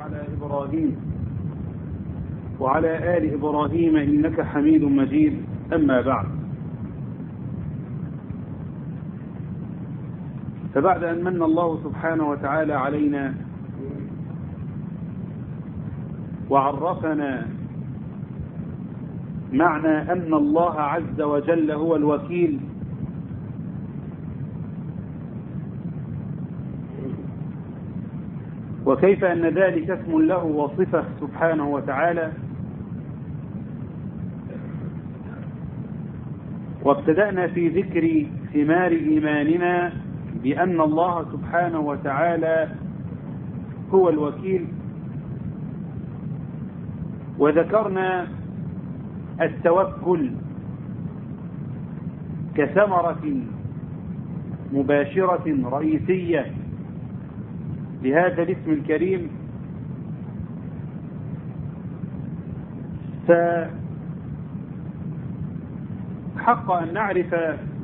على إبراهيم وعلى آل إبراهيم إنك حميد مجيد أما بعد فبعد أن من الله سبحانه وتعالى علينا وعرفنا معنى أن الله عز وجل هو الوكيل وكيف أن ذلك اسم له وصفة سبحانه وتعالى وابتدأنا في ذكر ثمار إيماننا بأن الله سبحانه وتعالى هو الوكيل وذكرنا التوكل كثمرة مباشرة رئيسية لهذا الاسم الكريم فحق أن نعرف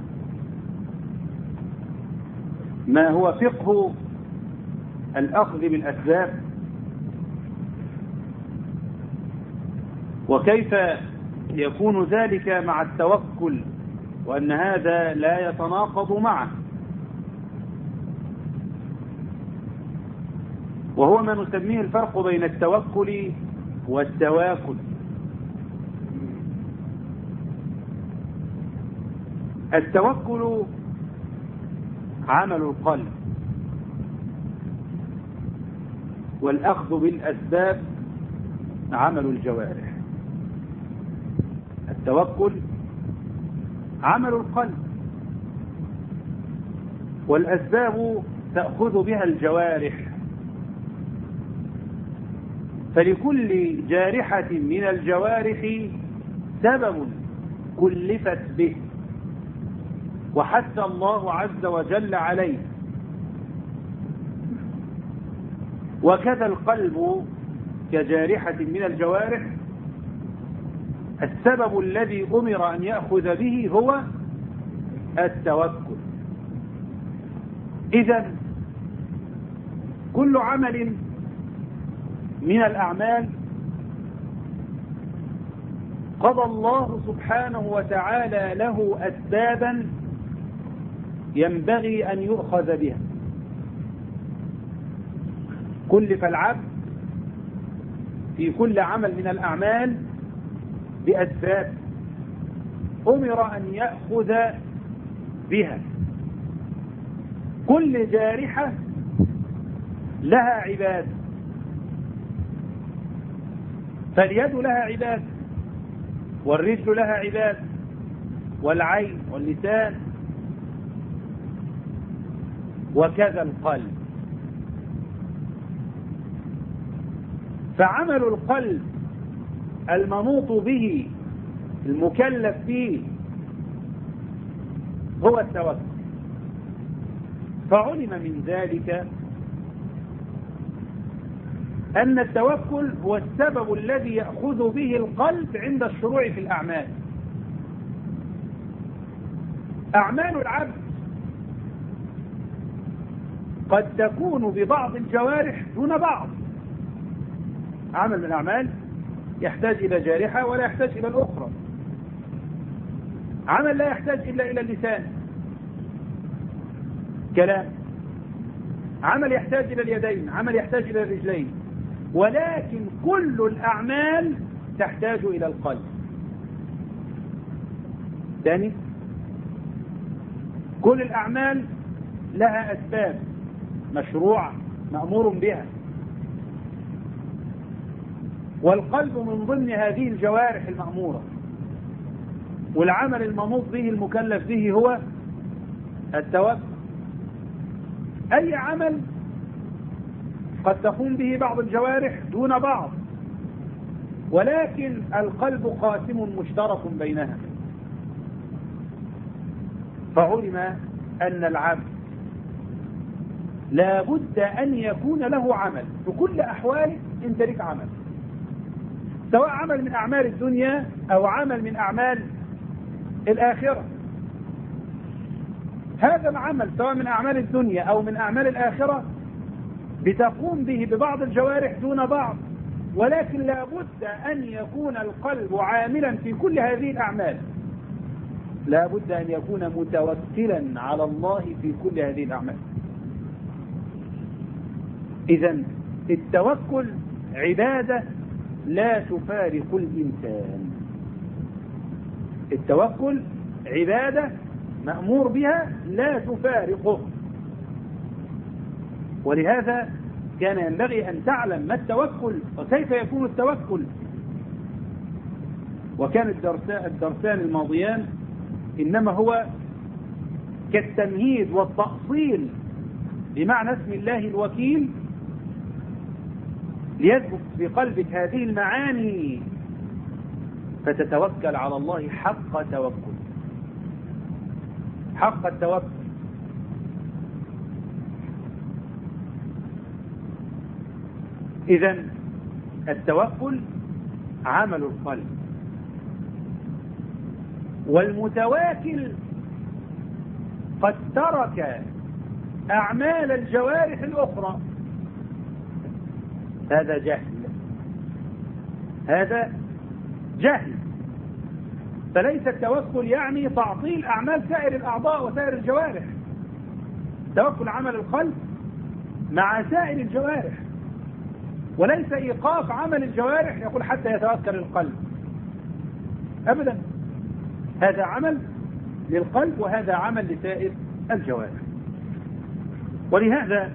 ما هو فقه الأخذ بالأسباب وكيف يكون ذلك مع التوكل وأن هذا لا يتناقض معه وهو ما نسميه الفرق بين التوكل والتواكل التوكل عمل القلب والأخذ بالأسباب عمل الجوارح التوكل عمل القلب والأسباب تأخذ بها الجوارح فلكل جارحة من الجوارح سبب كلفت به وحث الله عز وجل عليه وكذا القلب كجارحة من الجوارح السبب الذي أمر أن يأخذ به هو التوكل إذا كل عمل من الأعمال قضى الله سبحانه وتعالى له أسبابا ينبغي أن يؤخذ بها كلف العبد في كل عمل من الأعمال بأسباب أمر أن يأخذ بها كل جارحة لها عباد فاليد لها عباد والرجل لها عباد والعين واللسان وكذا القلب فعمل القلب المنوط به المكلف به هو التوكل فعلم من ذلك أن التوكل هو السبب الذي يأخذ به القلب عند الشروع في الأعمال أعمال العبد قد تكون ببعض الجوارح دون بعض عمل من الأعمال يحتاج إلى جارحة ولا يحتاج إلى الأخرى عمل لا يحتاج إلا إلى اللسان كلام عمل يحتاج إلى اليدين عمل يحتاج إلى الرجلين ولكن كل الأعمال تحتاج إلى القلب ثاني كل الأعمال لها أسباب مشروعة مأمور بها والقلب من ضمن هذه الجوارح المأمورة والعمل المنوط به المكلف به هو التوكل أي عمل قد تقوم به بعض الجوارح دون بعض ولكن القلب قاسم مشترك بينها فعلم أن العبد لا بد أن يكون له عمل في كل أحواله أنت لك عمل سواء عمل من أعمال الدنيا أو عمل من أعمال الآخرة هذا العمل سواء من أعمال الدنيا أو من أعمال الآخرة بتقوم به ببعض الجوارح دون بعض ولكن لا بد أن يكون القلب عاملا في كل هذه الأعمال لا بد أن يكون متوكلا على الله في كل هذه الأعمال إذا التوكل عبادة لا تفارق الإنسان التوكل عبادة مأمور بها لا تفارقه ولهذا كان ينبغي أن تعلم ما التوكل وكيف يكون التوكل وكان الدرسان الماضيان إنما هو كالتمهيد والتأصيل بمعنى اسم الله الوكيل ليثبت في قلبك هذه المعاني فتتوكل على الله حق توكل حق التوكل إذا التوكل عمل القلب والمتواكل قد ترك أعمال الجوارح الأخرى هذا جهل هذا جهل فليس التوكل يعني تعطيل أعمال سائر الأعضاء وسائر الجوارح توكل عمل القلب مع سائر الجوارح وليس إيقاف عمل الجوارح يقول حتى يتوكل القلب أبدا هذا عمل للقلب وهذا عمل لسائر الجوارح ولهذا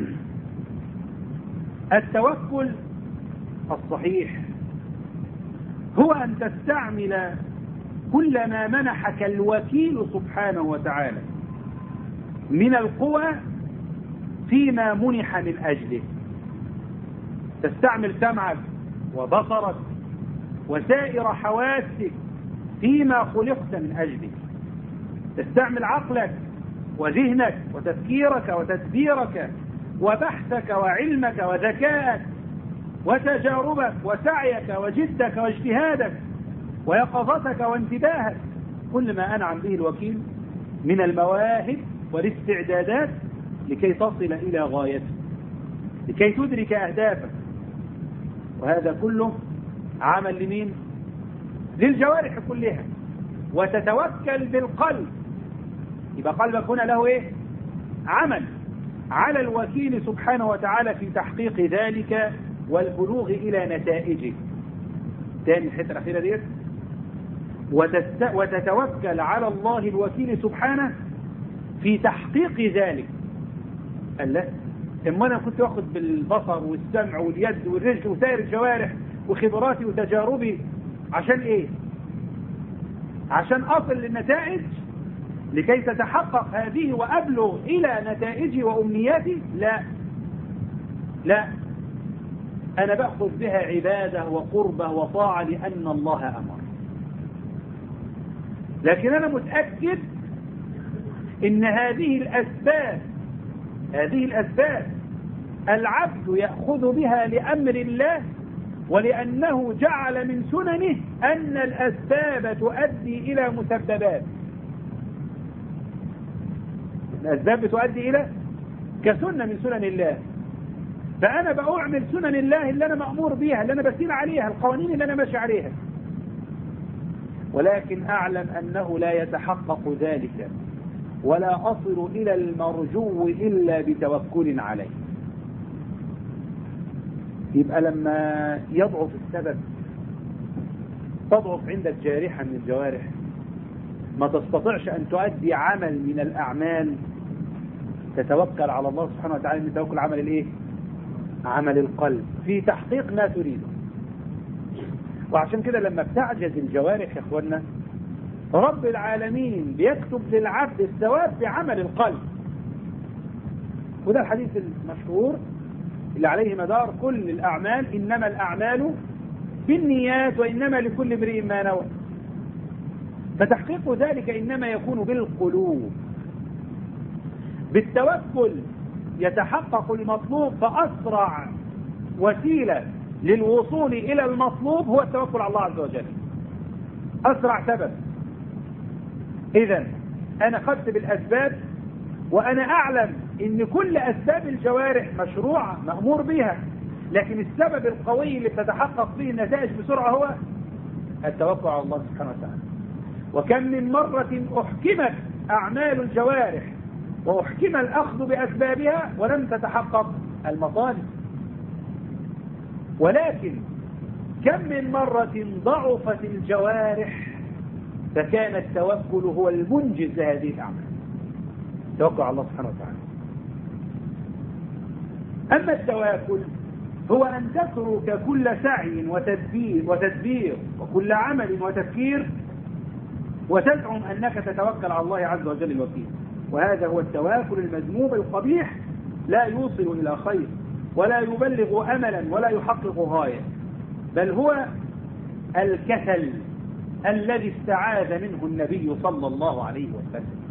التوكل الصحيح هو أن تستعمل كل ما منحك الوكيل سبحانه وتعالى من القوى فيما منح من أجله تستعمل سمعك وبصرك وسائر حواسك فيما خلقت من أجله تستعمل عقلك وذهنك وتفكيرك وتدبيرك وبحثك وعلمك وذكاءك وتجاربك وسعيك وجدك واجتهادك ويقظتك وانتباهك كل ما أنعم به الوكيل من المواهب والاستعدادات لكي تصل إلى غايتك لكي تدرك أهدافك وهذا كله عمل لمين للجوارح كلها وتتوكل بالقلب يبقى قلبك هنا له ايه عمل على الوكيل سبحانه وتعالى في تحقيق ذلك والبلوغ إلى نتائجه تاني الحته الأخيرة ديت وتست... وتتوكل على الله الوكيل سبحانه في تحقيق ذلك قال لا اما انا كنت واخد بالبصر والسمع واليد والرجل وسائر الجوارح وخبراتي وتجاربي عشان ايه عشان اصل للنتائج لكي تتحقق هذه وابلغ الى نتائجي وامنياتي لا لا انا باخذ بها عباده وقربه وطاعه لان الله امر لكن انا متاكد ان هذه الاسباب هذه الاسباب العبد ياخذ بها لامر الله ولانه جعل من سننه ان الاسباب تؤدي الى مسببات الأسباب بتؤدي إلى كسنة من سنن الله فأنا بأعمل سنن الله اللي أنا مأمور بيها اللي أنا بسير عليها القوانين اللي أنا ماشي عليها ولكن أعلم أنه لا يتحقق ذلك ولا أصل إلى المرجو إلا بتوكل عليه يبقى لما يضعف السبب تضعف عندك جارحة من الجوارح ما تستطيعش أن تؤدي عمل من الأعمال تتوكل على الله سبحانه وتعالى من توكل عمل الايه عمل القلب في تحقيق ما تريده وعشان كده لما بتعجز الجوارح يا اخوانا رب العالمين بيكتب للعبد الثواب بعمل القلب وده الحديث المشهور اللي عليه مدار كل الأعمال إنما الأعمال بالنيات وإنما لكل امرئ ما نوى فتحقيق ذلك إنما يكون بالقلوب بالتوكل يتحقق المطلوب فأسرع وسيلة للوصول إلى المطلوب هو التوكل على الله عز وجل أسرع سبب إذا أنا خدت بالأسباب وأنا أعلم ان كل اسباب الجوارح مشروعة مأمور بها لكن السبب القوي اللي بتتحقق فيه النتائج بسرعة هو التوكل على الله سبحانه وتعالى وكم من مرة احكمت اعمال الجوارح واحكم الاخذ باسبابها ولم تتحقق المطالب ولكن كم من مرة ضعفت الجوارح فكان التوكل هو المنجز لهذه الأعمال توكل على الله سبحانه وتعالى أما التواكل هو أن تترك كل سعي وتدبير, وتدبير وكل عمل وتفكير وتزعم أنك تتوكل على الله عز وجل الوكيل وهذا هو التواكل المذموم القبيح لا يوصل إلى خير ولا يبلغ أملا ولا يحقق غاية بل هو الكسل الذي استعاذ منه النبي صلى الله عليه وسلم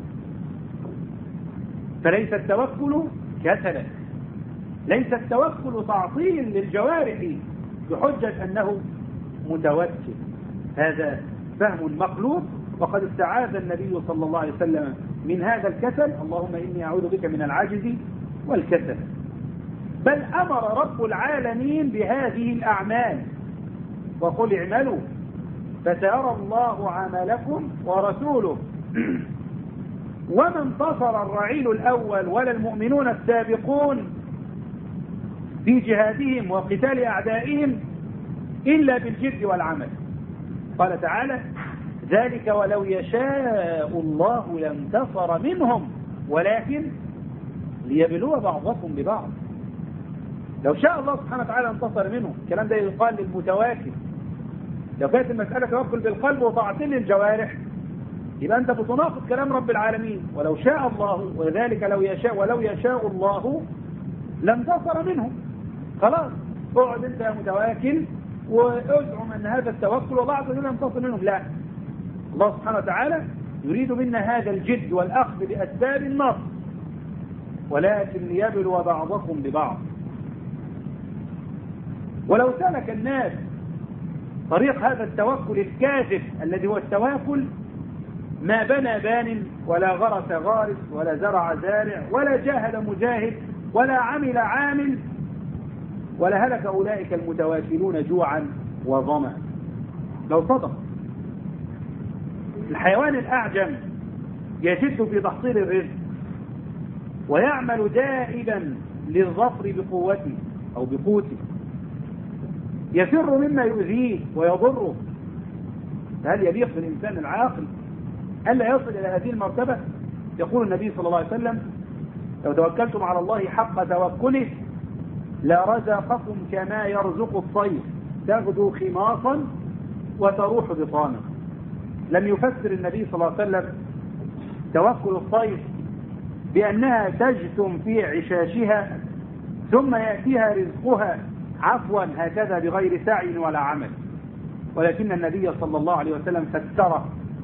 فليس التوكل كسلا ليس التوكل تعطيل للجوارح بحجة أنه متوكل هذا فهم مخلوق وقد استعاذ النبي صلى الله عليه وسلم من هذا الكسل اللهم إني أعوذ بك من العجز والكسل بل أمر رب العالمين بهذه الأعمال وقل اعملوا فسيرى الله عملكم ورسوله وما انتصر الرعيل الأول ولا المؤمنون السابقون في جهادهم وقتال أعدائهم إلا بالجد والعمل قال تعالى ذلك ولو يشاء الله لانتصر منهم ولكن ليبلو بعضكم ببعض لو شاء الله سبحانه وتعالى انتصر منهم الكلام ده يقال للمتواكل لو كانت المسألة توكل بالقلب وتعطيل الجوارح يبقى أنت بتناقض كلام رب العالمين ولو شاء الله وذلك لو يشاء ولو يشاء الله لانتصر منهم خلاص اقعد انت يا متواكل وازعم ان هذا التوكل والله عز وجل ينتصر منهم لا الله سبحانه وتعالى يريد منا هذا الجد والأخذ بأسباب النصر ولكن ليبلو بعضكم ببعض ولو سلك الناس طريق هذا التوكل الكاذب الذي هو التواكل ما بنى بان ولا غرس غارس ولا زرع زارع ولا جاهد مجاهد ولا عمل عامل ولا هلك أولئك المتواكلون جوعا وظما لو صدق الحيوان الأعجم يجد في تحصيل الرزق ويعمل دائما للظفر بقوته أو بقوته يفر مما يؤذيه ويضره هل يليق بالإنسان العاقل ألا يصل إلى هذه المرتبة يقول النبي صلى الله عليه وسلم لو توكلتم على الله حق توكله لرزقكم كما يرزق الطير تغدو خماصا وتروح بطانا لم يفسر النبي صلى الله عليه وسلم توكل الطير بأنها تجثم في عشاشها ثم يأتيها رزقها عفوا هكذا بغير سعي ولا عمل ولكن النبي صلى الله عليه وسلم فسره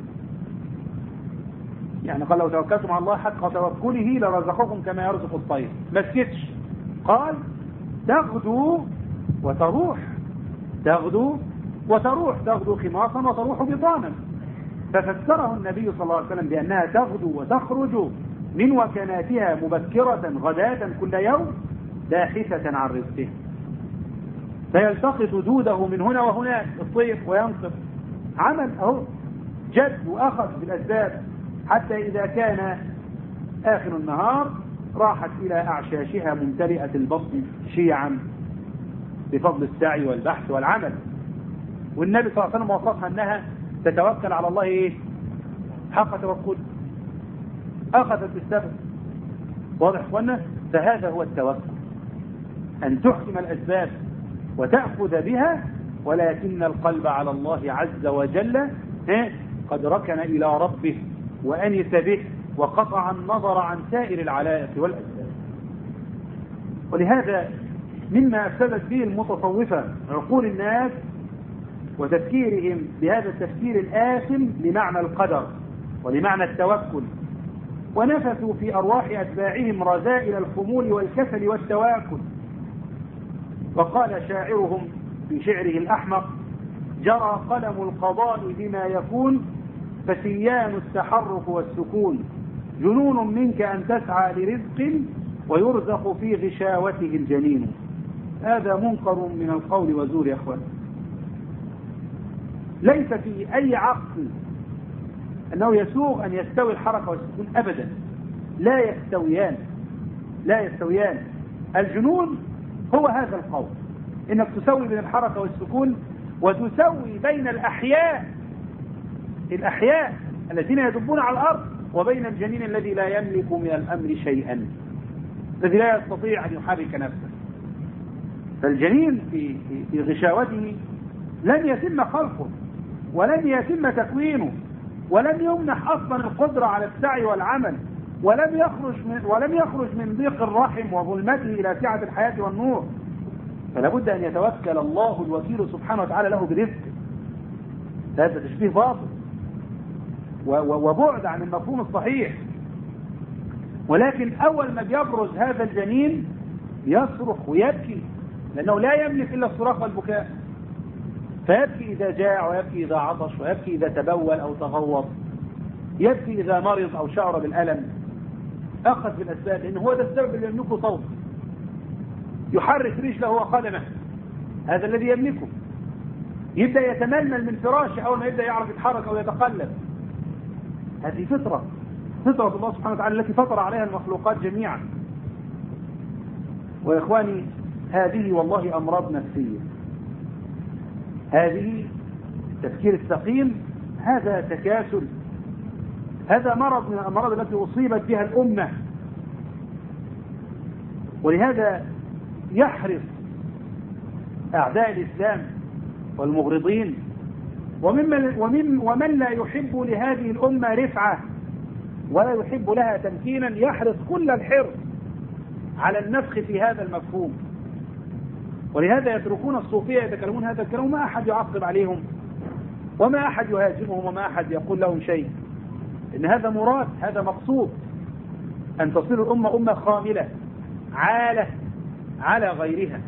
يعني قال لو توكلتم على الله حق توكله لرزقكم كما يرزق الطير ما سكتش قال تغدو وتروح تغدو وتروح تغدو خماصا وتروح بطانا ففسره النبي صلى الله عليه وسلم بأنها تغدو وتخرج من وكناتها مبكرة غداة كل يوم باحثة عن رزقه فيلتقط دوده من هنا وهناك الطير وينصف عمل اهو جد واخذ بالاسباب حتى اذا كان اخر النهار راحت الى اعشاشها ممتلئه البطن شيعا بفضل السعي والبحث والعمل والنبي صلى الله عليه وسلم وصفها انها تتوكل على الله ايه حق توكل اخذت بالسبب واضح اخوانا فهذا هو التوكل ان تحكم الاسباب وتأخذ بها ولكن القلب على الله عز وجل قد ركن إلى ربه وأنس به وقطع النظر عن سائر العلائق والأسباب ولهذا مما أفسدت به المتصوفة عقول الناس وتفكيرهم بهذا التفكير الآثم لمعنى القدر ولمعنى التوكل ونفثوا في أرواح أتباعهم رذائل الخمول والكسل والتواكل وقال شاعرهم في شعره الأحمق جرى قلم القضاء بما يكون فسيان التحرك والسكون جنون منك أن تسعى لرزق ويرزق في غشاوته الجنين هذا منكر من القول وزور يا اخوان ليس في اي عقل انه يسوغ ان يستوي الحركه والسكون ابدا لا يستويان لا يستويان الجنون هو هذا القول انك تسوي بين الحركه والسكون وتسوي بين الاحياء الاحياء الذين يدبون على الارض وبين الجنين الذي لا يملك من الامر شيئا الذي لا يستطيع ان يحرك نفسه فالجنين في في غشاوته لن يتم خلقه ولن يتم تكوينه ولن يمنح اصلا القدره على السعي والعمل ولم يخرج من ولم يخرج من ضيق الرحم وظلمته الى سعه الحياه والنور فلا بد ان يتوكل الله الوكيل سبحانه وتعالى له برزق هذا تشبيه باطل وبعد عن المفهوم الصحيح ولكن اول ما بيبرز هذا الجنين يصرخ ويبكي لانه لا يملك الا الصراخ والبكاء فيبكي اذا جاع ويبكي اذا عطش ويبكي اذا تبول او تغوط يبكي اذا مرض او شعر بالالم اخذ بالاسباب لان هو ده السبب اللي يملكه صوت يحرك رجله وقدمه هذا الذي يملكه يبدا يتململ من فراشه اول ما يبدا يعرف يتحرك او يتقلب هذه فطره فطره الله سبحانه وتعالى التي فطر عليها المخلوقات جميعا ويا اخواني هذه والله امراض نفسيه هذه التفكير السقيم هذا تكاسل هذا مرض من الأمراض التي أصيبت بها الأمة ولهذا يحرص أعداء الإسلام والمغرضين وممن, ومن ومن لا يحب لهذه الأمة رفعة ولا يحب لها تمكينا يحرص كل الحرص على النفخ في هذا المفهوم ولهذا يتركون الصوفية يتكلمون هذا الكلام وما أحد يعقب عليهم وما أحد يهاجمهم وما أحد يقول لهم شيء إن هذا مراد هذا مقصود أن تصير الأمة أمة خاملة عالة على غيرها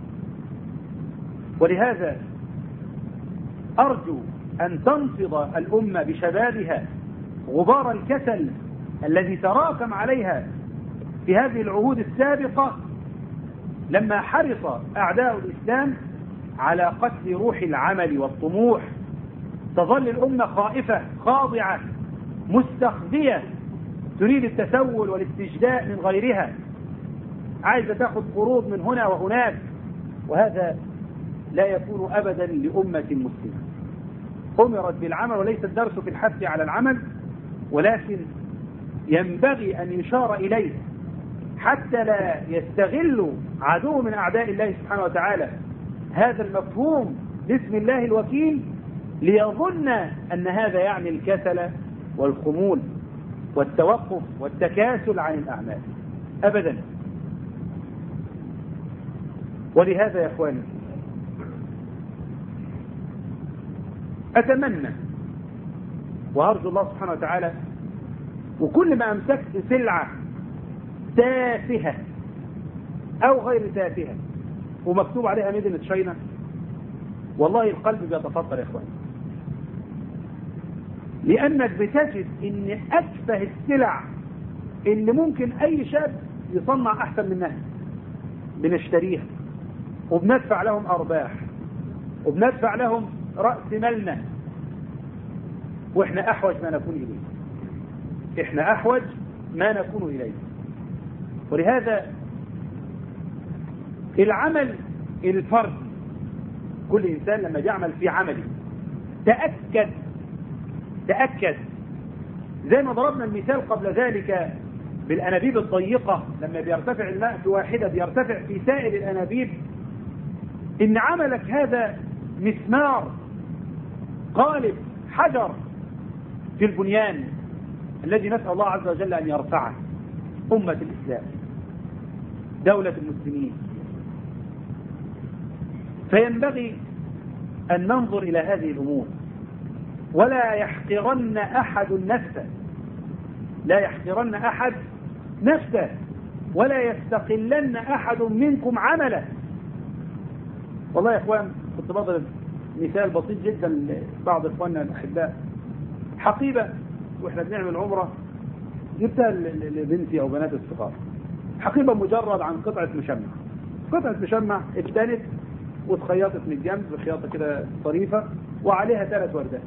ولهذا أرجو أن تنفض الأمة بشبابها غبار الكسل الذي تراكم عليها في هذه العهود السابقة لما حرص أعداء الإسلام على قتل روح العمل والطموح تظل الأمة خائفة خاضعة مستخزية تريد التسول والاستجداء من غيرها عايزة تاخذ قروض من هنا وهناك وهذا لا يكون أبدا لأمة مسلمة أمرت بالعمل وليس الدرس في الحث على العمل ولكن ينبغي أن يشار إليه حتى لا يستغل عدو من أعداء الله سبحانه وتعالى هذا المفهوم باسم الله الوكيل ليظن أن هذا يعني الكسل والخمول والتوقف والتكاسل عن الأعمال أبدا ولهذا يا اخواني اتمنى وارجو الله سبحانه وتعالى وكل ما امسكت سلعه تافهه او غير تافهه ومكتوب عليها مدينه شينا والله القلب بيتفطر يا اخواني لانك بتجد ان اتفه السلع اللي ممكن اي شاب يصنع احسن منها بنشتريها وبندفع لهم ارباح وبندفع لهم راس مالنا واحنا احوج ما نكون اليه احنا احوج ما نكون اليه ولهذا العمل الفردي كل انسان لما يعمل في عمله تاكد تاكد زي ما ضربنا المثال قبل ذلك بالانابيب الضيقه لما بيرتفع الماء في واحده بيرتفع في سائر الانابيب ان عملك هذا مسمار قالب حجر في البنيان الذي نسأل الله عز وجل أن يرفعه أمة الإسلام دولة المسلمين فينبغي أن ننظر إلى هذه الأمور ولا يحقرن أحد نفسه لا يحقرن أحد نفسه ولا يستقلن أحد منكم عمله والله يا اخوان كنت بضرب مثال بسيط جدا لبعض اخواننا الاحباء حقيبه واحنا بنعمل عمره جبتها لبنتي او بنات الصغار حقيبة مجرد عن قطعة مشمع قطعة مشمع اتبنت واتخيطت من الجنب بخياطة كده طريفة وعليها ثلاث وردات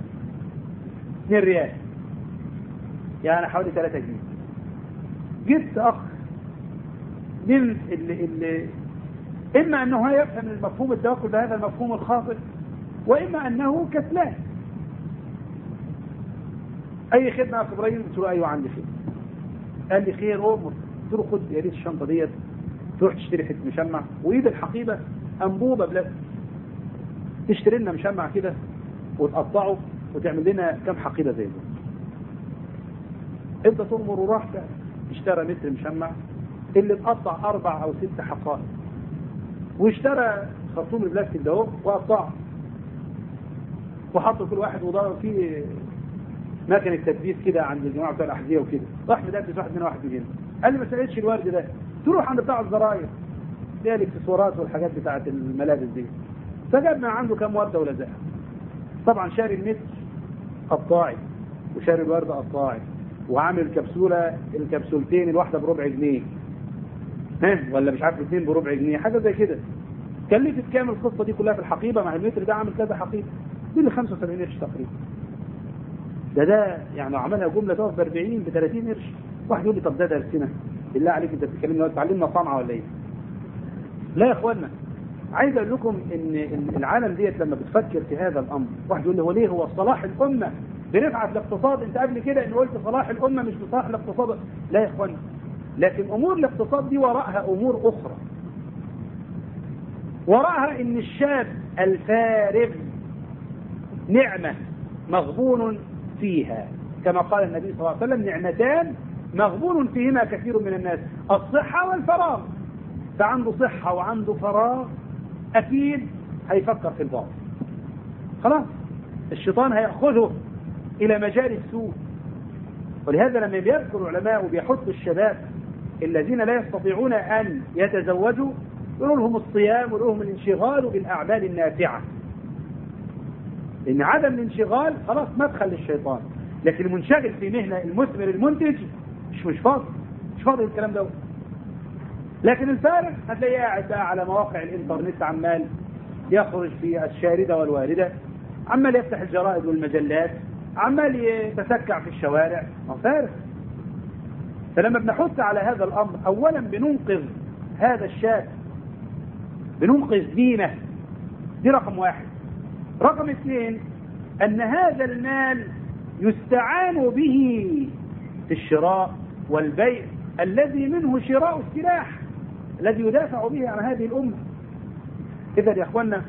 2 ريال يعني حوالي 3 جنيه جبت اخ من اللي, اللي اما انه يفهم المفهوم التوكل بهذا المفهوم الخاطئ واما انه كسلان اي خدمه يا ابراهيم قلت له ايوه عندي خير قال لي خير امر قلت له خد يا ريت الشنطه ديت تروح تشتري حته مشمع وايد الحقيبه انبوبه بلاستيك تشتري لنا مشمع كده وتقطعه وتعمل لنا كم حقيبه زي دول انت تؤمر وراح اشترى متر مشمع اللي اتقطع اربع او ست حقائب واشترى خرطوم البلاستيك ده وقطعه وحط كل واحد وضرب فيه مكنه تدبيس كده عند الجماعه بتوع الاحذيه وكده راح مدبس واحد من واحد من قال لي ما سالتش الورد ده تروح عند بتاع الزراير اللي هي الاكسسوارات والحاجات بتاعت الملابس دي فجاب من عنده كام ورده ولزقها طبعا شاري المتر قطاعي وشاري الورده قطاعي وعامل كبسوله الكبسولتين الواحده بربع جنيه ها ولا مش عارف الاثنين بربع جنيه حاجه زي كده كلفت كام القصه دي كلها في الحقيبه مع المتر ده عامل كذا حقيبه دي اللي 75 قرش تقريبا ده ده يعني لو عملها جمله تقف ب 40 ب 30 قرش واحد يقول لي طب ده درسنا بالله عليك انت بتتكلم دلوقتي تعلمنا صنعه ولا ايه؟ لا يا اخوانا عايز اقول لكم ان العالم ديت لما بتفكر في هذا الامر واحد يقول لي هو ليه هو صلاح الامه برفعه الاقتصاد انت قبل كده ان قلت صلاح الامه مش بصلاح الاقتصاد لا يا اخوانا لكن امور الاقتصاد دي وراءها امور اخرى وراءها ان الشاب الفارغ نعمه مغبون فيها كما قال النبي صلى الله عليه وسلم نعمتان مغبون فيهما كثير من الناس الصحة والفراغ فعنده صحة وعنده فراغ أكيد هيفكر في الباطل خلاص الشيطان هيأخذه إلى مجال السوء ولهذا لما بيذكر العلماء وبيحثوا الشباب الذين لا يستطيعون أن يتزوجوا يقولوا لهم الصيام ويقولوا لهم الانشغال بالأعمال النافعة لأن عدم الانشغال خلاص مدخل للشيطان لكن المنشغل في مهنة المثمر المنتج مش مش فاضي مش فاضي الكلام ده لكن الفارغ هتلاقيه قاعد بقى على مواقع الانترنت عمال يخرج في الشاردة والواردة عمال يفتح الجرائد والمجلات عمال يتسكع في الشوارع ما فارغ فلما بنحث على هذا الامر اولا بننقذ هذا الشاب بننقذ دينه دي رقم واحد رقم اثنين ان هذا المال يستعان به في الشراء والبيع الذي منه شراء السلاح الذي يدافع به عن هذه الأمة إذا يا أخوانا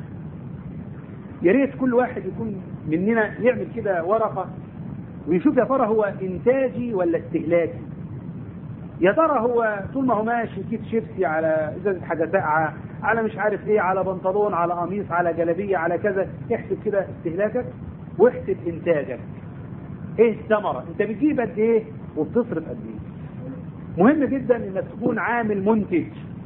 يا ريت كل واحد يكون مننا يعمل كده ورقة ويشوف يا ترى هو إنتاجي ولا استهلاكي يا ترى هو طول ما هو ماشي كيس شيبسي على ازازه حاجه ساقعه على مش عارف ايه على بنطلون على قميص على جلابيه على كذا احسب كده استهلاكك واحسب انتاجك ايه الثمره انت بتجيب قد ايه وبتصرف قد ايه مهم جدا انك تكون عامل منتج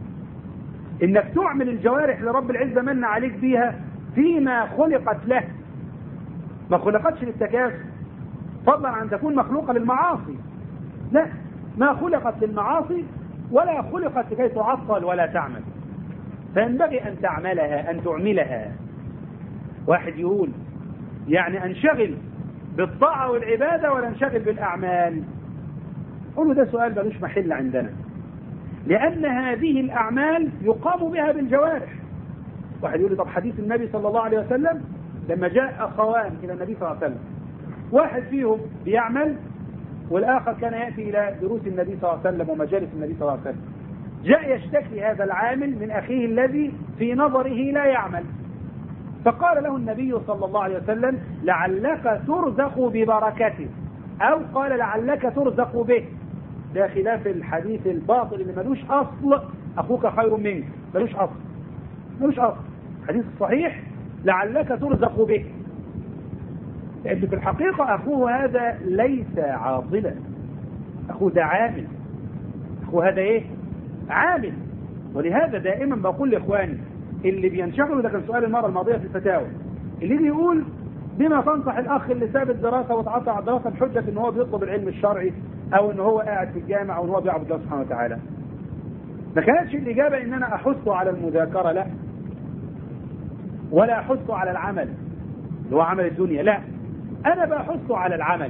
انك تعمل الجوارح اللي رب العزه من عليك بيها فيما خلقت له ما خلقتش للتكاسل فضلا عن تكون مخلوقه للمعاصي لا ما خلقت للمعاصي ولا خلقت لكي تعطل ولا تعمل فينبغي ان تعملها ان تعملها واحد يقول يعني انشغل بالطاعه والعباده ولا انشغل بالاعمال قولوا ده سؤال ملوش محل عندنا لأن هذه الأعمال يقام بها بالجوارح واحد يقول لي طب حديث النبي صلى الله عليه وسلم لما جاء أخوان إلى النبي صلى الله عليه وسلم واحد فيهم بيعمل والآخر كان يأتي إلى دروس النبي صلى الله عليه وسلم ومجالس النبي صلى الله عليه وسلم جاء يشتكي هذا العامل من أخيه الذي في نظره لا يعمل فقال له النبي صلى الله عليه وسلم لعلك ترزق ببركته أو قال لعلك ترزق به ده خلاف الحديث الباطل اللي ملوش أصل أخوك خير منك ملوش أصل ملوش أصل الحديث الصحيح لعلك ترزق به لأن في الحقيقة أخوه هذا ليس عاضلا أخوه ده عامل أخوه هذا إيه عامل ولهذا دائما بقول لإخواني اللي بينشغلوا ده كان سؤال المرة الماضية في الفتاوى اللي يجي يقول بما تنصح الأخ اللي ساب الدراسة وتعطى على الدراسة بحجة إن هو بيطلب العلم الشرعي أو إن هو قاعد في الجامع أو إن هو بيعبد الله سبحانه وتعالى ما كانتش الإجابة إن أنا أحث على المذاكرة لا ولا أحث على العمل اللي هو عمل الدنيا لا أنا بحث على العمل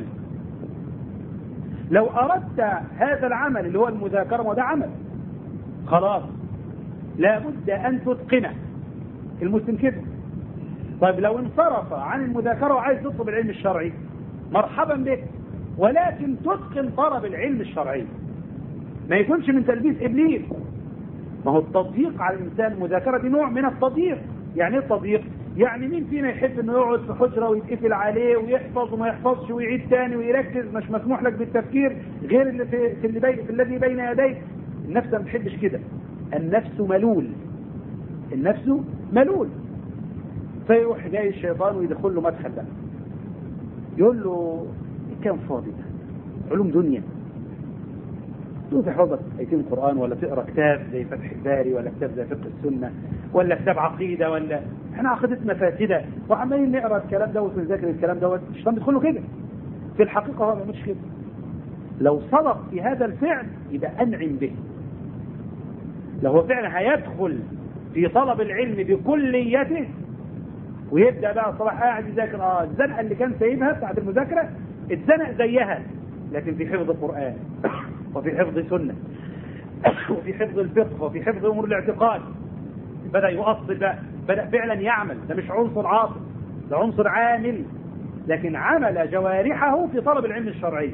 لو أردت هذا العمل اللي هو المذاكرة وده عمل خلاص لابد أن تتقنه المسلم كده طيب لو انصرف عن المذاكرة وعايز يطلب العلم الشرعي مرحبا بك ولكن تتقن طلب العلم الشرعي ما يكونش من تلبيس إبليس ما هو التضييق على الإنسان المذاكرة دي نوع من التضييق يعني ايه التضييق يعني مين فينا يحب انه يقعد في حجرة ويتقفل عليه ويحفظ وما يحفظش ويعيد تاني ويركز مش مسموح لك بالتفكير غير اللي في, في, اللي بي في الذي بين يديك النفس ما بتحبش كده النفس ملول النفس ملول فيروح جاي الشيطان ويدخل له مدخل ده يقول له كم فاضي ده علوم دنيا تقول تحفظك ايتين قرآن ولا تقرا كتاب زي فتح الباري ولا كتاب زي فقه السنة ولا كتاب عقيدة ولا احنا عقيدتنا فاسدة وعمالين نقرا الكلام دوت ونذاكر الكلام دوت الشيطان بيدخل له كده في الحقيقة هو مش كده لو صدق في هذا الفعل يبقى أنعم به لو هو فعلا هيدخل في طلب العلم بكليته ويبدأ بقى الصباح قاعد يذاكر اه الزنقة اللي كان سايبها بتاعت المذاكرة اتزنق زيها لكن في حفظ القرآن وفي حفظ سنة وفي حفظ الفقه وفي حفظ أمور الاعتقاد بدأ يؤصل بقى بدأ فعلا يعمل ده مش عنصر عاطف ده عنصر عامل لكن عمل جوارحه في طلب العلم الشرعي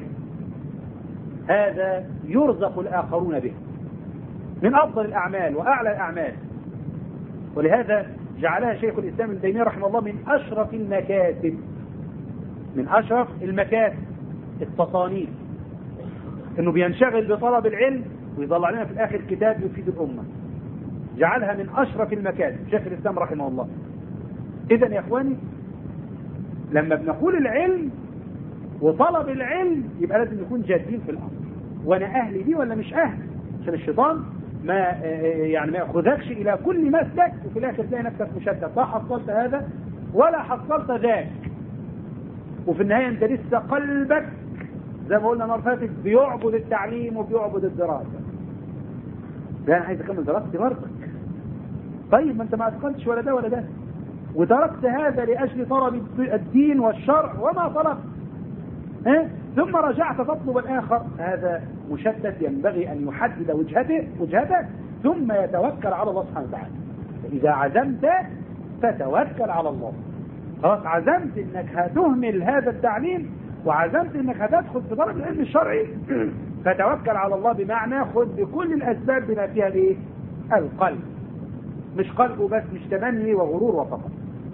هذا يرزق الآخرون به من أفضل الأعمال وأعلى الأعمال ولهذا جعلها شيخ الإسلام ابن تيمية رحمه الله من أشرف المكاتب من أشرف المكاتب التصانيف انه بينشغل بطلب العلم ويطلع لنا في الاخر كتاب يفيد الامه جعلها من اشرف المكاتب شيخ الاسلام رحمه الله اذا يا اخواني لما بنقول العلم وطلب العلم يبقى لازم نكون جادين في الامر وانا اهلي دي ولا مش اهل عشان الشيطان ما يعني ما ياخذكش الى كل مسلك وفي الاخر تلاقي نفسك مشتت لا حصلت هذا ولا حصلت ذاك وفي النهايه انت لسه قلبك زي ما قلنا المره فاتت بيعبد التعليم وبيعبد الدراسه ده انا عايز اكمل دراستي برضك طيب ما انت ما اتقنتش ولا ده ولا ده وتركت هذا لاجل طلب الدين والشرع وما طلبت ها ثم رجعت تطلب الاخر هذا مشتت ينبغي ان يحدد وجهته وجهتك ثم يتوكل على الله سبحانه وتعالى فاذا عزمت فتوكل على الله خلاص عزمت انك هتهمل هذا التعليم وعزمت انك هتدخل في طلب العلم الشرعي فتوكل على الله بمعنى خذ بكل الاسباب بما فيها الايه القلب مش قلبه بس مش تمني وغرور وفقط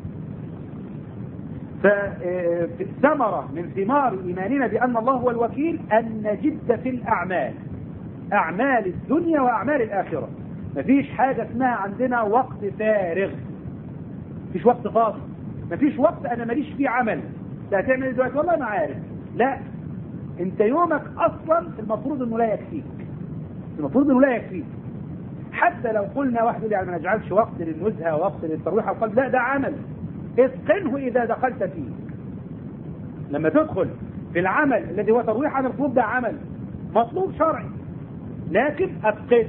فثمرة من ثمار إيماننا بأن الله هو الوكيل أن نجد في الأعمال أعمال الدنيا وأعمال الآخرة مفيش حاجة اسمها عندنا وقت فارغ مفيش وقت فاضي مفيش وقت أنا ماليش فيه عمل ده هتعمل دلوقتي والله ما عارف لا انت يومك اصلا المفروض انه لا يكفيك المفروض انه لا يكفيك حتى لو قلنا واحد يعني ما نجعلش وقت للنزهه ووقت للترويح والقلب لا ده عمل اتقنه اذا دخلت فيه لما تدخل في العمل الذي هو ترويح عن القلوب ده عمل مطلوب شرعي لكن اتقنه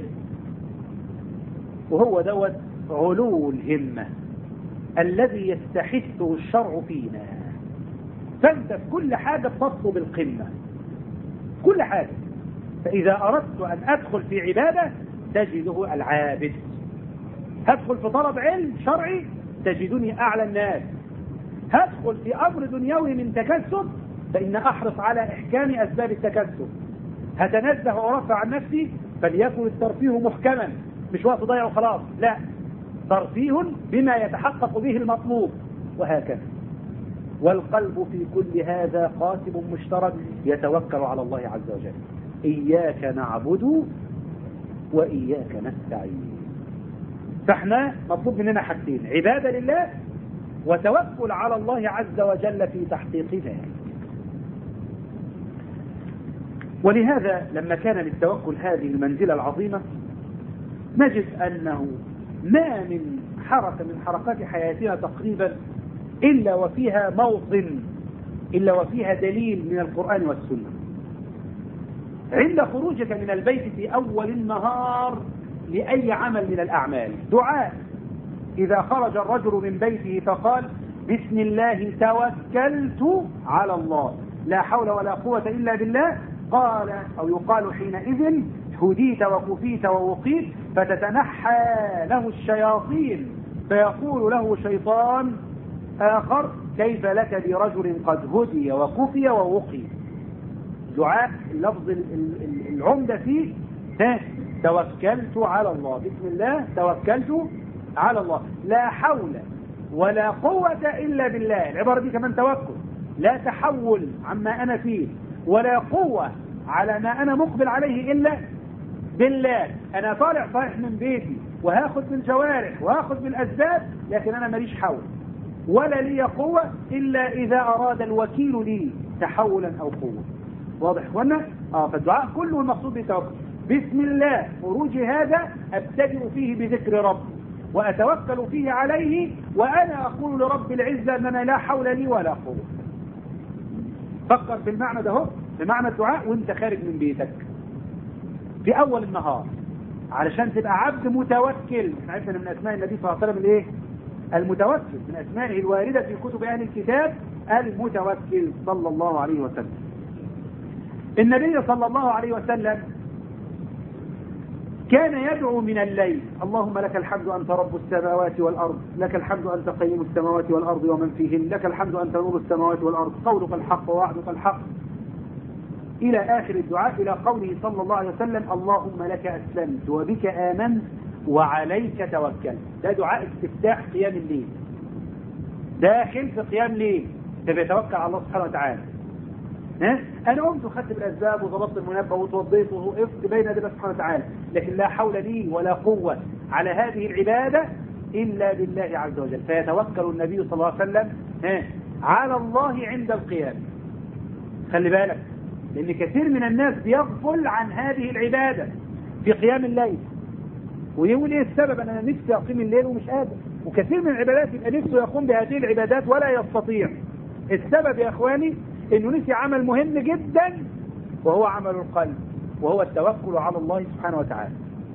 وهو دوت علو الهمه الذي يستحثه الشرع فينا فانت في كل حاجة تطلب القمة كل حاجة فإذا أردت أن أدخل في عبادة تجده العابد هدخل في طلب علم شرعي تجدني أعلى الناس هدخل في أمر دنيوي من تكسب فإن أحرص على إحكام أسباب التكسب هتنزه وأرفع عن نفسي فليكن الترفيه محكما مش وقت ضيع وخلاص لا ترفيه بما يتحقق به المطلوب وهكذا والقلب في كل هذا قاسم مشترك يتوكل على الله عز وجل إياك نعبد وإياك نستعين فاحنا مطلوب مننا حاجتين عبادة لله وتوكل على الله عز وجل في تحقيق ذلك ولهذا لما كان للتوكل هذه المنزلة العظيمة نجد أنه ما من حركة من حركات حياتنا تقريبا إلا وفيها موطن إلا وفيها دليل من القرآن والسنة عند خروجك من البيت في أول النهار لأي عمل من الأعمال دعاء إذا خرج الرجل من بيته فقال بسم الله توكلت على الله لا حول ولا قوة إلا بالله قال أو يقال حينئذ هديت وكفيت ووقيت فتتنحى له الشياطين فيقول له شيطان آخر كيف لك برجل قد هدي وكفي ووقي دعاء اللفظ العمدة فيه توكلت على الله بسم الله توكلت على الله لا حول ولا قوة إلا بالله العبارة دي كمان توكل لا تحول عما أنا فيه ولا قوة على ما أنا مقبل عليه إلا بالله أنا طالع صحيح من بيتي وهاخد من جوارح وهاخد من أسباب لكن أنا ماليش حول ولا لي قوة إلا إذا أراد الوكيل لي تحولا أو قوة واضح اخوانا اه فالدعاء كله المقصود بالتوكل بسم الله خروجي هذا ابتدئ فيه بذكر ربي واتوكل فيه عليه وانا اقول لرب العزة اننا لا حول لي ولا قوة فكر في المعنى ده في معنى الدعاء وانت خارج من بيتك في اول النهار علشان تبقى عبد متوكل احنا عرفنا من اسماء النبي صلى الله عليه وسلم الايه المتوكل من اسمائه الواردة في كتب اهل الكتاب المتوكل صلى الله عليه وسلم النبي صلى الله عليه وسلم كان يدعو من الليل اللهم لك الحمد أنت رب السماوات والأرض لك الحمد أنت قيم السماوات والأرض ومن فيهن لك الحمد أنت نور السماوات والأرض قولك الحق ووعدك الحق إلى آخر الدعاء إلى قوله صلى الله عليه وسلم اللهم لك أسلمت وبك آمنت وعليك توكلت ده دعاء استفتاح قيام الليل داخل في قيام ليل فبيتوكل على الله سبحانه وتعالى ها انا قمت وخدت بالاسباب وضبطت المنبه وتوضيت ووقفت بين يدي الله سبحانه وتعالى لكن لا حول لي ولا قوه على هذه العباده الا بالله عز وجل فيتوكل النبي صلى الله عليه وسلم ها على الله عند القيام خلي بالك لان كثير من الناس بيغفل عن هذه العباده في قيام الليل ويقول ايه السبب انا نفسي اقيم الليل ومش قادر وكثير من العبادات يبقى نفسه يقوم بهذه العبادات ولا يستطيع السبب يا اخواني انه نسي عمل مهم جدا وهو عمل القلب وهو التوكل على الله سبحانه وتعالى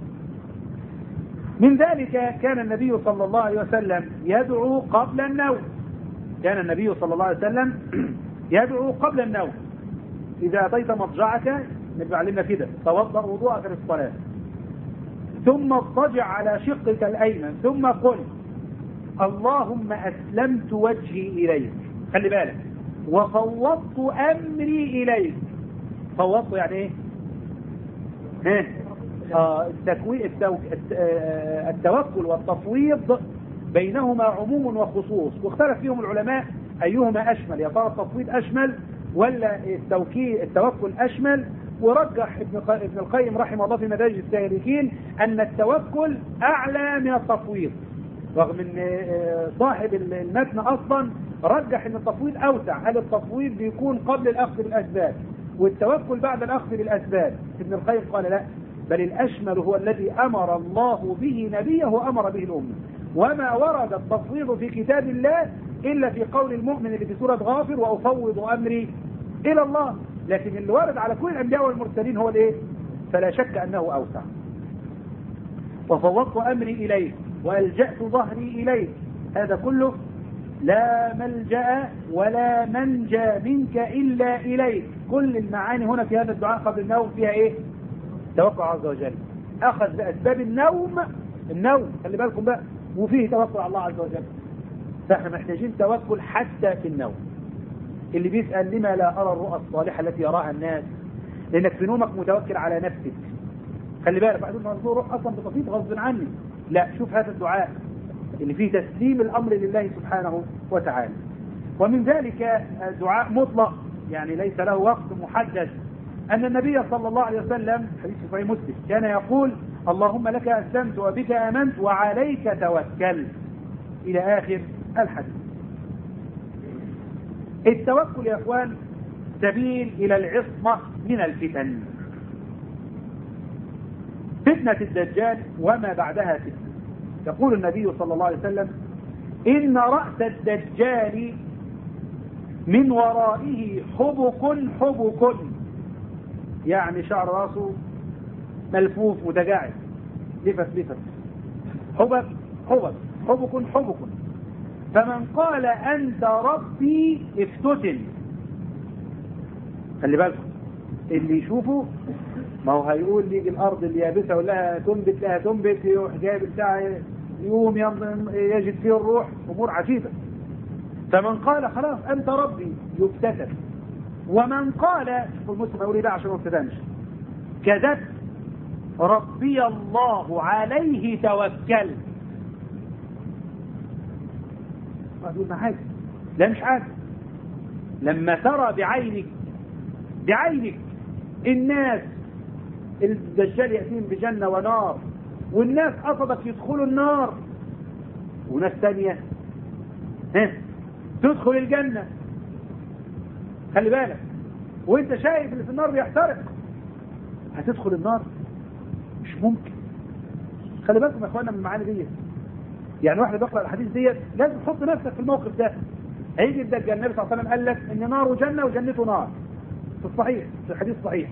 من ذلك كان النبي صلى الله عليه وسلم يدعو قبل النوم كان النبي صلى الله عليه وسلم يدعو قبل النوم إذا أتيت مضجعك نبقى علمنا كده توضأ وضوءك للصلاة ثم اضطجع على شقك الأيمن ثم قل اللهم أسلمت وجهي إليك خلي بالك وفوضت أمري إليك فوضت يعني إيه ها آه التكوي التو... التوكل والتفويض بينهما عموم وخصوص واختلف فيهم العلماء أيهما أشمل يا ترى التفويض أشمل ولا التوكيل التوكل أشمل ورجح ابن ابن القيم رحمه الله في مدارج السالكين أن التوكل أعلى من التفويض رغم ان صاحب المتن اصلا رجح ان التفويض اوسع هل التفويض بيكون قبل الاخذ بالاسباب والتوكل بعد الاخذ بالاسباب ابن القيم قال لا بل الاشمل هو الذي امر الله به نبيه وامر به الامه وما ورد التفويض في كتاب الله الا في قول المؤمن اللي في سوره غافر وافوض امري الى الله لكن اللي ورد على كل الانبياء والمرسلين هو الايه فلا شك انه اوسع وفوضت امري اليه والجأت ظهري اليه هذا كله لا ملجأ ولا منجى منك إلا إليك كل المعاني هنا في هذا الدعاء قبل النوم فيها إيه توكل عز وجل أخذ بأسباب النوم النوم خلي بالكم بقى وفيه توكل على الله عز وجل فاحنا محتاجين توكل حتى في النوم اللي بيسأل لما لا أرى الرؤى الصالحة التي يراها الناس لأنك في نومك متوكل على نفسك خلي بالك بعدين منظور أصلا بسيط غصب عني لا شوف هذا الدعاء اللي فيه تسليم الأمر لله سبحانه وتعالى ومن ذلك دعاء مطلق يعني ليس له وقت محدد أن النبي صلى الله عليه وسلم حديث صحيح مسلم كان يقول اللهم لك أسلمت وبك آمنت وعليك توكلت إلى آخر الحديث التوكل يا أخوان سبيل إلى العصمة من الفتن فتنة الدجال وما بعدها فتنة يقول النبي صلى الله عليه وسلم إن رأس الدجال من ورائه حبك حبك يعني شعر راسه ملفوف متجاعد لفت لفت حبك حبك حبك حبك فمن قال أنت ربي افتتن خلي بالكم اللي يشوفه ما هو هيقول يجي الأرض اللي يابسة يقول لها تنبت لها تنبت يروح جايب بتاع يوم يجد فيه الروح أمور عجيبة فمن قال خلاص أنت ربي يفتتن ومن قال المسلم يقول لا عشان ما افتتنش كذبت ربي الله عليه توكل أقول ما حاجة لا مش حاجة لما ترى بعينك بعينك الناس الدجال يأتيهم بجنة ونار والناس قصدك يدخلوا النار وناس ثانية ها تدخل الجنة خلي بالك وانت شايف اللي في النار بيحترق هتدخل النار مش ممكن خلي بالكم يا اخوانا من المعاني ديت يعني واحد بيقرا الحديث ديت لازم تحط نفسك في الموقف ده هيجي الدجال النبي صلى الله عليه وسلم قال لك ان ناره جنه وجنته نار في الصحيح في الحديث الصحيح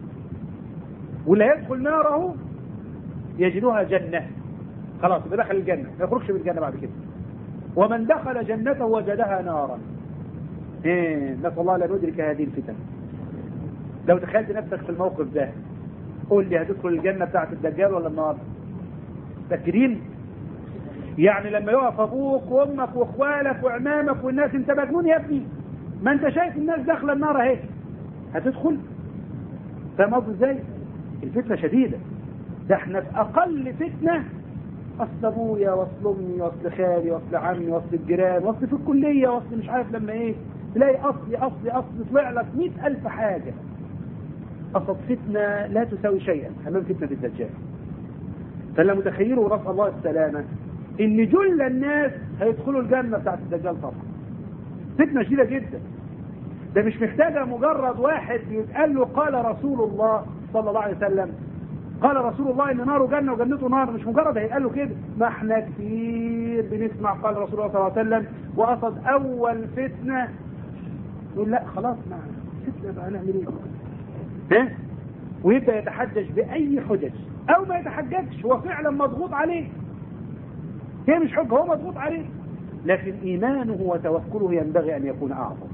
واللي يدخل ناره يجدها جنه خلاص يبقى دخل الجنه ما يخرجش من الجنه بعد كده ومن دخل جنته وجدها نارا ايه نسال الله لا ندرك هذه الفتن لو تخيلت نفسك في الموقف ده قول لي هتدخل الجنه بتاعت الدجال ولا النار فاكرين يعني لما يقف ابوك وامك واخوالك وعمامك والناس انت مجنون يا ابني ما انت شايف الناس داخله النار اهي هتدخل فاهم قصدي ازاي الفتنه شديده ده احنا في اقل فتنه اصل ابويا واصل امي واصل خالي واصل عمي واصل الجيران واصل في الكليه واصل مش عارف لما ايه تلاقي اصلي اصلي اصلي طلع لك 100000 حاجه اصل فتنه لا تساوي شيئا امام فتنه الدجال فلا متخيلوا نسال الله السلامه ان جل الناس هيدخلوا الجنة بتاعت الدجال طبعا فتنة شديدة جدا ده مش محتاجة مجرد واحد يتقال له قال رسول الله صلى الله عليه وسلم قال رسول الله ان ناره جنة وجنته نار مش مجرد هيتقال له كده ما احنا كتير بنسمع قال رسول الله صلى الله عليه وسلم وقصد اول فتنة يقول لا خلاص ما فتنة بقى نعمل ايه ها ويبدأ يتحجج بأي حجج او ما يتحججش هو فعلا مضغوط عليه هي مش حجة هو مضغوط عليه لكن إيمانه وتوكله ينبغي أن يكون أعظم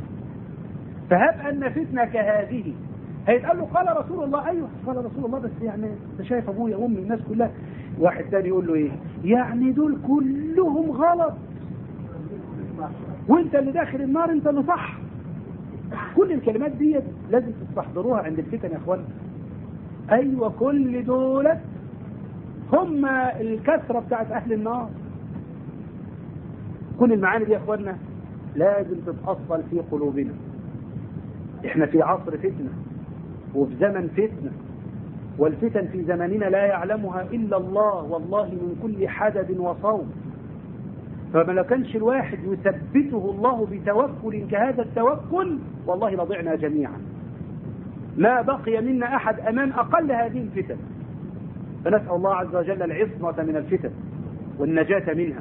فهب أن فتنة كهذه هيتقال له قال رسول الله أيوه قال رسول الله بس يعني أنت شايف أبويا وأمي الناس كلها واحد تاني يقول له إيه يعني دول كلهم غلط وانت اللي داخل النار انت اللي صح كل الكلمات دي لازم تستحضروها عند الفتن يا اخوان ايوه كل دولت هم الكثرة بتاعت أهل النار كل المعاني دي يا أخوانا لازم تتأصل في قلوبنا احنا في عصر فتنة وفي زمن فتنة والفتن في زماننا لا يعلمها إلا الله والله من كل حدد وصوم فما لو كانش الواحد يثبته الله بتوكل كهذا التوكل والله لضعنا جميعا ما بقي منا أحد أمام أقل هذه الفتن فنسأل الله عز وجل العصمة من الفتن والنجاة منها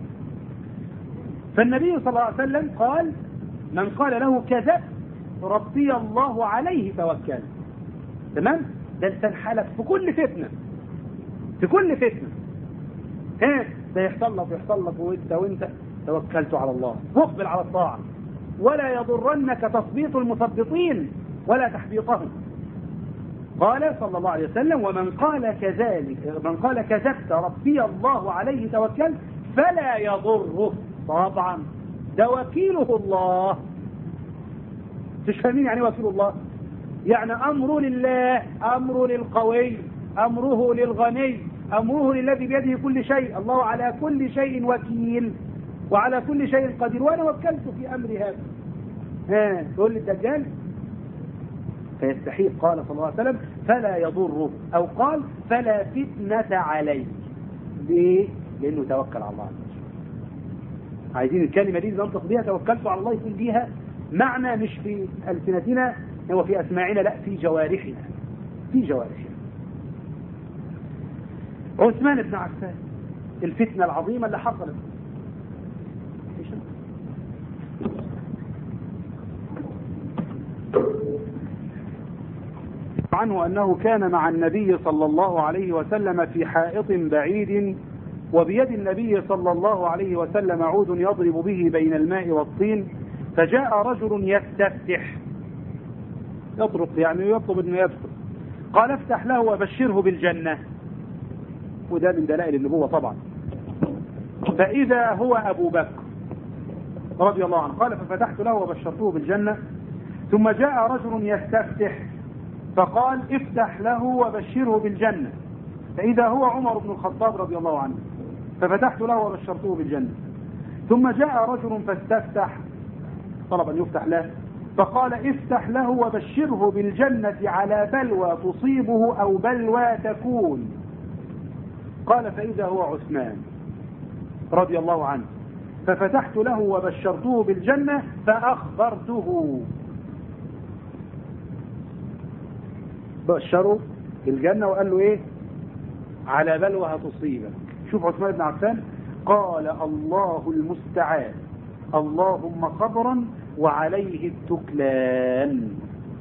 فالنبي صلى الله عليه وسلم قال من قال له كذب ربي الله عليه توكل تمام ده انت حالك في كل فتنة في كل فتنة ها ده يحصل لك ويحصل لك وانت وانت توكلت على الله واقبل على الطاعة ولا يضرنك تثبيط المثبطين ولا تحبيطهم قال صلى الله عليه وسلم ومن قال كذلك من قال كذبت ربي الله عليه توكل فلا يضره طبعا ده وكيله الله مش فاهمين يعني وكيل الله يعني امره لله امره للقوي امره للغني امره للذي بيده كل شيء الله على كل شيء وكيل وعلى كل شيء قدير وانا وكلت في امر هذا ها تقول لي الدجال فيستحيل قال صلى الله عليه وسلم فلا يضره أو قال فلا فتنة عليه ليه؟ لأنه توكل على الله عز وجل عايزين الكلمة دي ننطق بيها توكلت على الله يكون بيها معنى مش في ألسنتنا هو في أسماعنا لا في جوارحنا في جوارحنا عثمان بن عفان الفتنة العظيمة اللي حصلت عنه أنه كان مع النبي صلى الله عليه وسلم في حائط بعيد وبيد النبي صلى الله عليه وسلم عود يضرب به بين الماء والطين فجاء رجل يستفتح يطرق يعني يطلب انه يدخل قال افتح له وبشره بالجنة وده من دلائل النبوة طبعا فإذا هو أبو بكر رضي الله عنه قال ففتحت له وبشرته بالجنة ثم جاء رجل يستفتح فقال افتح له وبشره بالجنة فإذا هو عمر بن الخطاب رضي الله عنه ففتحت له وبشرته بالجنة ثم جاء رجل فاستفتح طلب أن يفتح له فقال افتح له وبشره بالجنة على بلوى تصيبه أو بلوى تكون قال فإذا هو عثمان رضي الله عنه ففتحت له وبشرته بالجنة فأخبرته بشره بالجنة وقال له ايه على بلوى هتصيبك شوف عثمان بن عفان قال الله المستعان اللهم صبرا وعليه التكلان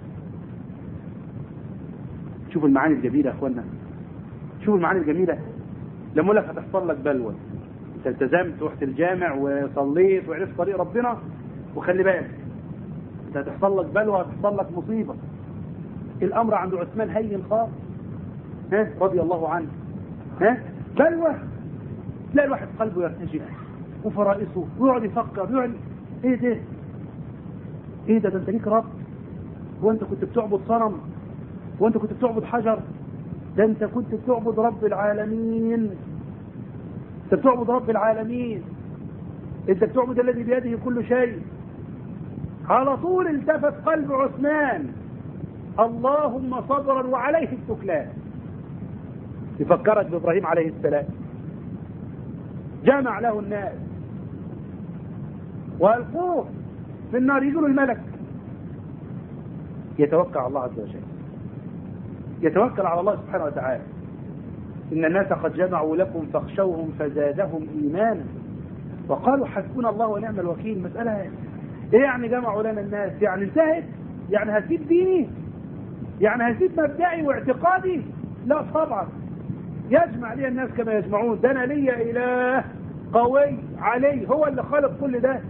شوفوا المعاني الجميلة يا اخوانا شوفوا المعاني الجميلة لما اقول لك هتحصل لك بلوى انت التزمت ورحت الجامع وصليت وعرفت طريق ربنا وخلي بالك انت هتحصل لك بلوى هتحصل لك مصيبة الامر عند عثمان هين خالص ها رضي الله عنه ها بلوى تلاقي الواحد قلبه يرتجف وفرائصه ويقعد يفكر يقعد ايه ده ايه ده ده انت ليك رب هو انت كنت بتعبد صنم هو انت كنت بتعبد حجر ده انت كنت بتعبد رب العالمين انت بتعبد رب العالمين انت بتعبد الذي بيده كل شيء على طول التفت قلب عثمان اللهم صبرا وعليه التكلان يفكرك بإبراهيم عليه السلام جمع له الناس وألقوه في النار يجوا الملك يتوكل على الله عز وجل يتوكل على الله سبحانه وتعالى إن الناس قد جمعوا لكم فاخشوهم فزادهم إيمانا وقالوا حسبنا الله ونعم الوكيل مسألة إيه يعني جمعوا لنا الناس يعني انتهت يعني هسيب ديني يعني هسيب مبدئي واعتقادي لا طبعا يجمع لي الناس كما يجمعون ده انا ليا اله قوي علي هو اللي خلق كل ده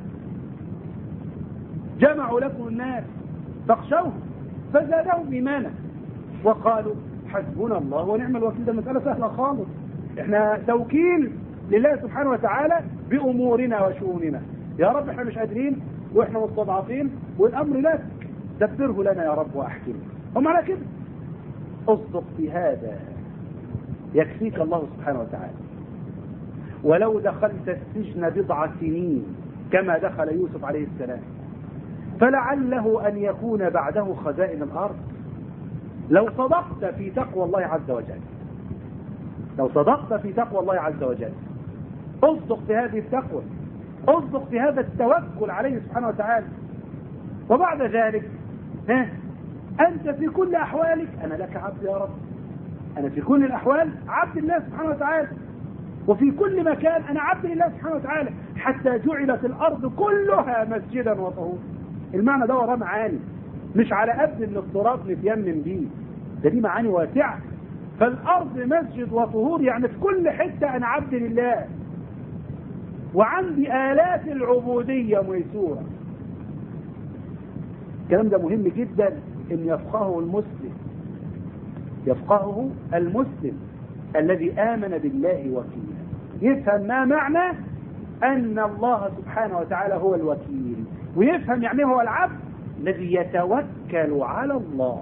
جمعوا لكم الناس فاخشوه فزادهم ايمانا وقالوا حسبنا الله ونعم الوكيل ده مسألة سهلة خالص احنا توكيل لله سبحانه وتعالى بأمورنا وشؤوننا يا رب احنا مش قادرين واحنا مستضعفين والامر لك دبره لنا يا رب واحكمه هم على كده اصدق في هذا يكفيك الله سبحانه وتعالى ولو دخلت السجن بضع سنين كما دخل يوسف عليه السلام فلعله أن يكون بعده خزائن الأرض لو صدقت في تقوى الله عز وجل لو صدقت في تقوى الله عز وجل اصدق في هذه التقوى اصدق في هذا التوكل عليه سبحانه وتعالى وبعد ذلك ها أنت في كل أحوالك أنا لك عبد يا رب أنا في كل الأحوال عبد الله سبحانه وتعالى وفي كل مكان أنا عبد لله سبحانه وتعالى حتى جعلت الأرض كلها مسجدا وطهورا المعنى ده وراه معاني مش على قد ان التراب نتيمم بيه ده دي معاني واسعة فالأرض مسجد وطهور يعني في كل حتة أنا عبد لله وعندي آلات العبودية ميسورة الكلام ده مهم جدا ان يفقهه المسلم يفقهه المسلم الذي آمن بالله وكيلا يفهم ما معنى أن الله سبحانه وتعالى هو الوكيل ويفهم يعني هو العبد الذي يتوكل على الله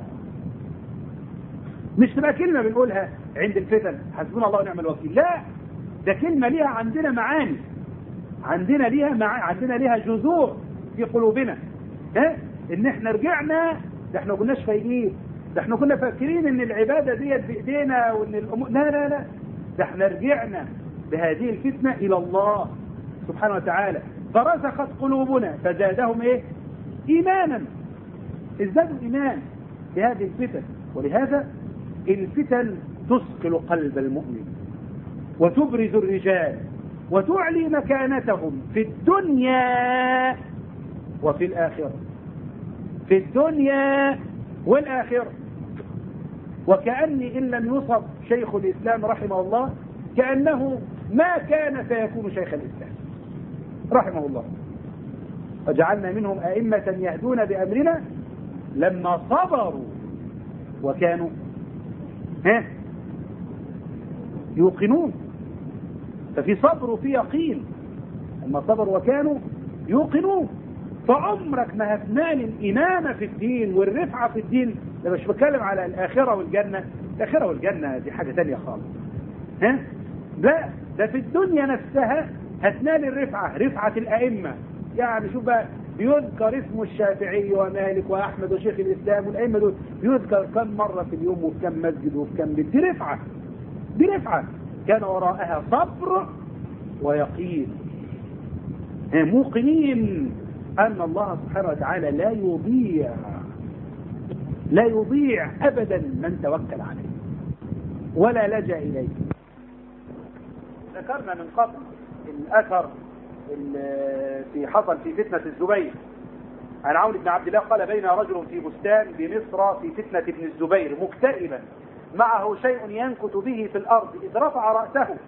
مش تبقى كلمة بنقولها عند الفتن حسبنا الله ونعم الوكيل لا ده كلمة ليها عندنا معاني عندنا ليها مع... عندنا ليها جذور في قلوبنا ها ان احنا رجعنا ده احنا ما كناش فايقين ده احنا كنا فاكرين ان العبادة ديت بايدينا وان الامور لا لا لا ده احنا رجعنا بهذه الفتنة الى الله سبحانه وتعالى فرسخت قلوبنا فزادهم ايه ايمانا ازدادوا ايمان بهذه الفتن ولهذا الفتن تثقل قلب المؤمن وتبرز الرجال وتعلي مكانتهم في الدنيا وفي الآخرة في الدنيا والآخرة وكأني إن لم يصب شيخ الإسلام رحمه الله كأنه ما كان سيكون شيخ الإسلام رحمه الله وجعلنا منهم أئمة يهدون بأمرنا لما صبروا وكانوا ها يوقنون ففي صبر وفي يقين لما صبروا وكانوا يوقنون فعمرك ما هتنال الإمامة في الدين والرفعة في الدين ده مش بتكلم على الآخرة والجنة الآخرة والجنة دي حاجة تانية خالص ها لا ده في الدنيا نفسها هتنال الرفعة رفعة الأئمة يعني شوف بقى بيذكر اسم الشافعي ومالك وأحمد وشيخ الإسلام والأئمة دول بيذكر كم مرة في اليوم وفي كم مسجد وفي كم بيت دي رفعة دي رفعة كان وراءها صبر ويقين موقنين أن الله سبحانه وتعالى لا يضيع لا يضيع أبدا من توكل عليه ولا لجأ إليه ذكرنا من قبل الأثر في حصل في فتنة الزبير عن عون بن عبد الله قال بين رجل في بستان بمصر في فتنة ابن الزبير مكتئبا معه شيء ينكت به في الأرض إذ رفع رأسه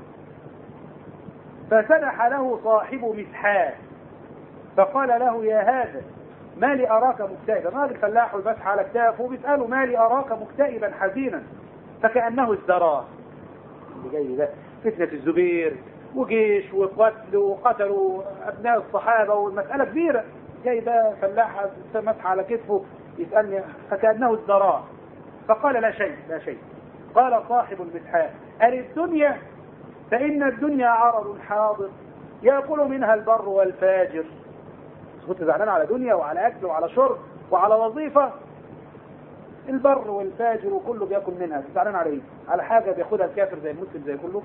فسنح له صاحب مسحاه فقال له يا هذا ما لي أراك مكتئبا هذا الفلاح والفتح على كتافه بيسأله ما لي أراك مكتئبا حزينا فكأنه ازدراه اللي جاي ده فتنة الزبير وجيش وقتل وقتلوا أبناء الصحابة والمسألة كبيرة جاي ده فلاح مسح على كتفه يسألني فكأنه ازدراه فقال لا شيء لا شيء قال صاحب المسحاء أل الدنيا فإن الدنيا عرض حاضر يأكل منها البر والفاجر كنت زعلان على دنيا وعلى أكل وعلى شرب وعلى وظيفة البر والفاجر وكله بياكل منها زعلان على ايه على حاجة بياخدها الكافر زي المسلم زي كله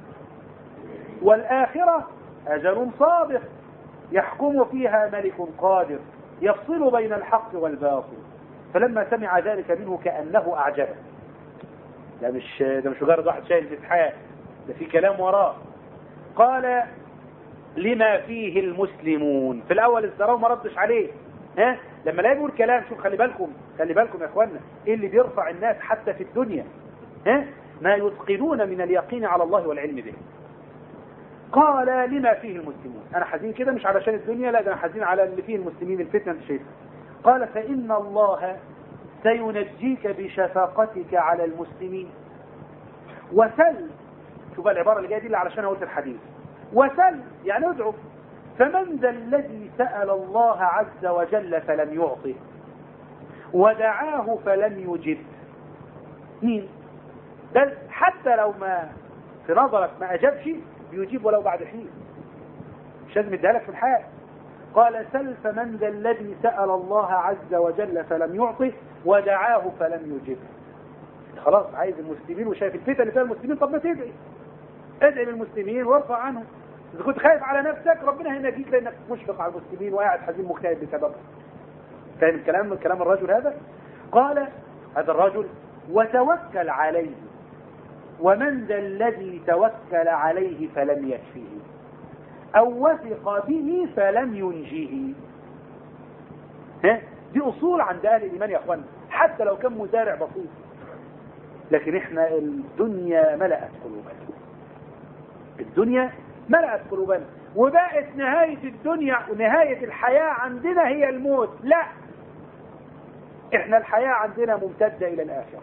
والآخرة أجل صادق يحكم فيها ملك قادر يفصل بين الحق والباطل فلما سمع ذلك منه كأنه أعجبه ده مش ده مش مجرد واحد شايل فتحاء ده في كلام وراه قال لما فيه المسلمون في الاول ازدراه ما ردش عليه ها لما لا يقول كلام شوف خلي بالكم خلي بالكم يا اخوانا ايه اللي بيرفع الناس حتى في الدنيا ها ما يتقنون من اليقين على الله والعلم به قال لما فيه المسلمون انا حزين كده مش علشان الدنيا لا ده انا حزين على اللي فيه المسلمين الفتنه انت شايفها قال فان الله سينجيك بشفقتك على المسلمين وسل شوف العباره اللي جايه دي اللي علشان قلت الحديث وسل يعني ادعو فمن ذا الذي سأل الله عز وجل فلم يعطه ودعاه فلم يجب مين بل حتى لو ما في نظرك ما أجابش بيجيب ولو بعد حين مش لازم يديها لك في الحال قال سل فمن ذا الذي سأل الله عز وجل فلم يعطه ودعاه فلم يجب خلاص عايز المسلمين وشايف الفتن اللي فيها المسلمين طب ما تدعي ادعي للمسلمين وارفع عنهم إذا كنت خايف على نفسك ربنا هينجيك لأنك مشفق على المسلمين وقاعد حزين مكتئب بسببه فاهم الكلام كلام الرجل هذا قال هذا الرجل وتوكل عليه ومن ذا الذي توكل عليه فلم يكفيه أو وثق به فلم ينجيه ها دي أصول عند أهل الإيمان يا أخوان حتى لو كان مزارع بسيط لكن احنا الدنيا ملأت قلوبنا الدنيا ملأت قلوبنا وبقت نهاية الدنيا ونهاية الحياة عندنا هي الموت لا احنا الحياة عندنا ممتدة الى الاخرة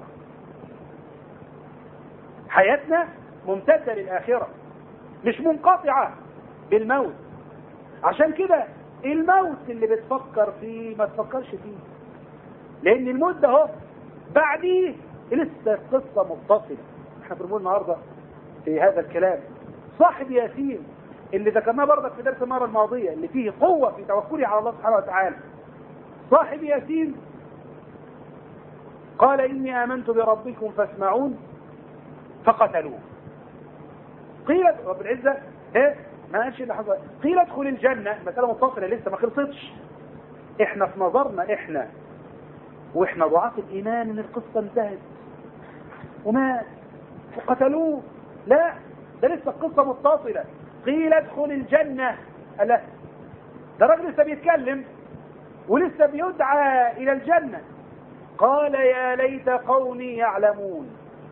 حياتنا ممتدة للاخرة مش منقطعة بالموت عشان كده الموت اللي بتفكر فيه ما تفكرش فيه لان الموت ده اهو بعديه لسه القصة متصلة احنا بنقول النهاردة في هذا الكلام صاحب ياسين اللي ذكرناه برضك في درس المرة الماضية اللي فيه قوة في توكلي على الله سبحانه وتعالى صاحب ياسين قال إني آمنت بربكم فاسمعون فقتلوه قيل رب العزة ايه ما قالش اللي حصل قيل ادخل الجنة المسألة متصلة لسه ما خلصتش احنا في نظرنا احنا واحنا ضعاف الايمان ان القصة انتهت ومات وقتلوه لا ده لسه القصة متصلة قيل ادخل الجنة لا ده راجل لسه بيتكلم ولسه بيدعى الى الجنة قال يا ليت قومي يعلمون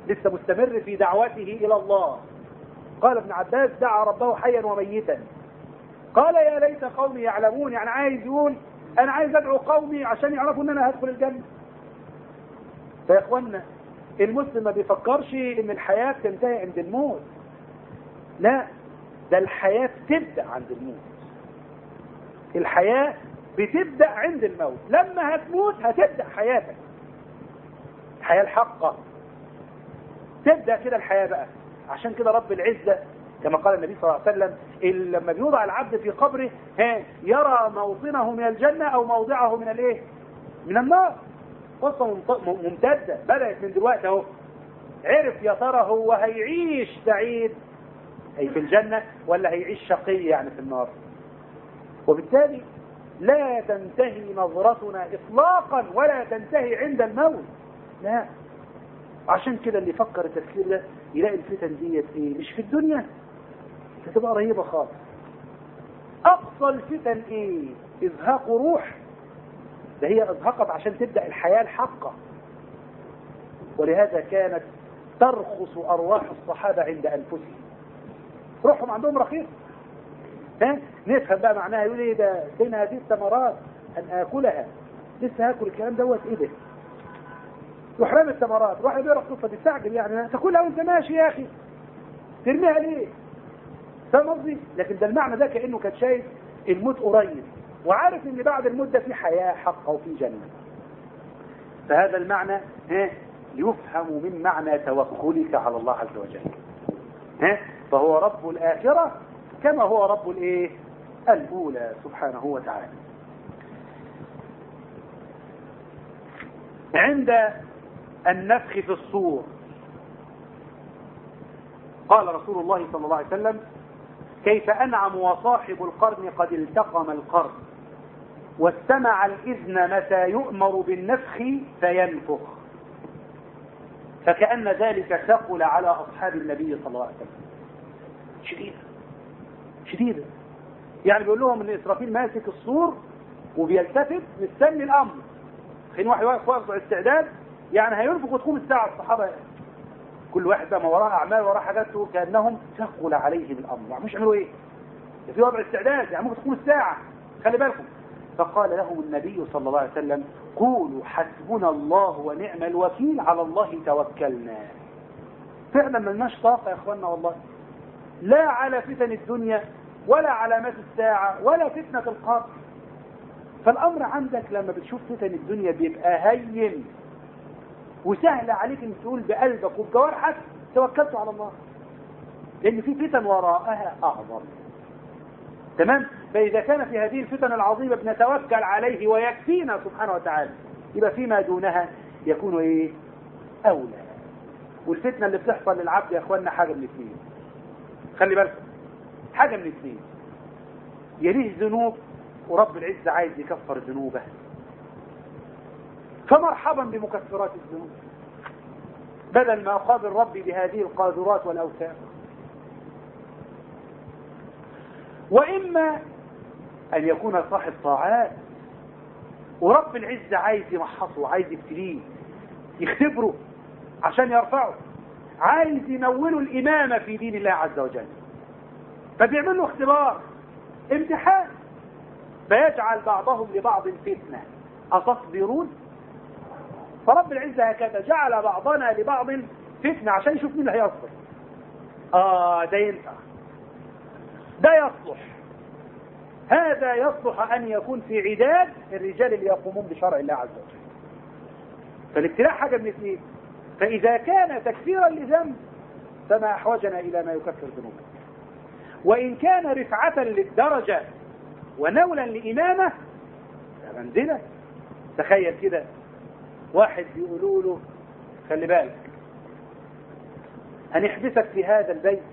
لسه مستمر في دعوته إلى الله قال ابن عباس دعا ربه حيا وميتا قال يا ليت قومي يعلمون يعني عايز يقول انا عايز ادعو قومي عشان يعرفوا ان انا هدخل الجنة فيا اخوانا المسلم ما بيفكرش ان الحياة تنتهي عند الموت لا ده الحياة تبدأ عند الموت الحياة بتبدأ عند الموت لما هتموت هتبدأ حياتك الحياة الحقة تبدأ كده الحياة بقى عشان كده رب العزة كما قال النبي صلى الله عليه وسلم لما بيوضع العبد في قبره ها يرى موطنه من الجنة او موضعه من الايه من النار قصة ممتدة بدأت من دلوقتي اهو عرف يا ترى هو هيعيش سعيد اي في الجنة ولا هيعيش شقي يعني في النار وبالتالي لا تنتهي نظرتنا اطلاقا ولا تنتهي عند الموت لا عشان كده اللي يفكر التفكير ده يلاقي الفتن ديت ايه مش في الدنيا هتبقى رهيبة خالص اقصى الفتن ايه ازهاق روح ده هي ازهقت عشان تبدأ الحياة الحقة ولهذا كانت ترخص ارواح الصحابة عند انفسهم روحهم عندهم رخيص ها نفهم بقى معناها يقول ايه ده فين هذه الثمرات ان اكلها لسه هاكل الكلام دوت ايه ده وحرام الثمرات واحد بيقرا قصه تستعجل يعني تاكلها وانت ماشي يا اخي ترميها ليه فاهم قصدي لكن ده المعنى ده كانه كان شايف الموت قريب وعارف ان بعد الموت ده في حياه حقه وفي جنه فهذا المعنى ها يفهم من معنى توكلك على الله عز وجل ها فهو رب الآخرة كما هو رب الايه الأولى سبحانه وتعالى عند النفخ في الصور قال رسول الله صلى الله عليه وسلم كيف أنعم وصاحب القرن قد التقم القرن واستمع الإذن متى يؤمر بالنفخ فينفخ فكأن ذلك ثقل على أصحاب النبي صلى الله عليه وسلم شديدة شديدة يعني بيقول لهم ان إسرافيل ماسك الصور وبيلتفت مستني الأمر حين واحد واقف واقف استعداد يعني هينفق وتقوم الساعة الصحابة كل واحد بقى ما وراه أعمال وراه حاجات كأنهم ثقل عليهم الأمر يعني مش يعملوا إيه في وضع استعداد يعني ممكن تقوم الساعة خلي بالكم فقال لهم النبي صلى الله عليه وسلم قولوا حسبنا الله ونعم الوكيل على الله توكلنا فعلا ملناش طاقة يا اخوانا والله لا على فتن الدنيا ولا علامات الساعة ولا فتنة القبر فالأمر عندك لما بتشوف فتن الدنيا بيبقى هين وسهل عليك ان تقول بقلبك وبجوارحك توكلت على الله لأن في فتن وراءها أعظم تمام فإذا كان في هذه الفتن العظيمة بنتوكل عليه ويكفينا سبحانه وتعالى يبقى فيما دونها يكون إيه أولى والفتنة اللي بتحصل للعبد يا أخواننا حاجة من اثنين خلي بالكم حاجة من اثنين يليه ذنوب ورب العزة عايز يكفر ذنوبه فمرحبا بمكفرات الذنوب بدل ما أقابل ربي بهذه القاذورات والأوثان وإما أن يكون صاحب طاعات ورب العزة عايز يمحصه عايز يبتليه يختبره عشان يرفعه عايز ينوله الإمامة في دين الله عز وجل فبيعمل له اختبار امتحان فيجعل بعضهم لبعض فتنة أتصبرون فرب العزة هكذا جعل بعضنا لبعض فتنة عشان يشوف مين اللي هيصبر آه ده ينفع ده يصلح هذا يصلح أن يكون في عداد الرجال اللي يقومون بشرع الله عز وجل فالابتلاء حاجة من اثنين فإذا كان تكفيرا لذنب فما أحوجنا إلى ما يكفر ذنوبا وإن كان رفعة للدرجة ونولا لإمامة فمنزلة تخيل كده واحد بيقولوا له خلي بالك هنحبسك في هذا البيت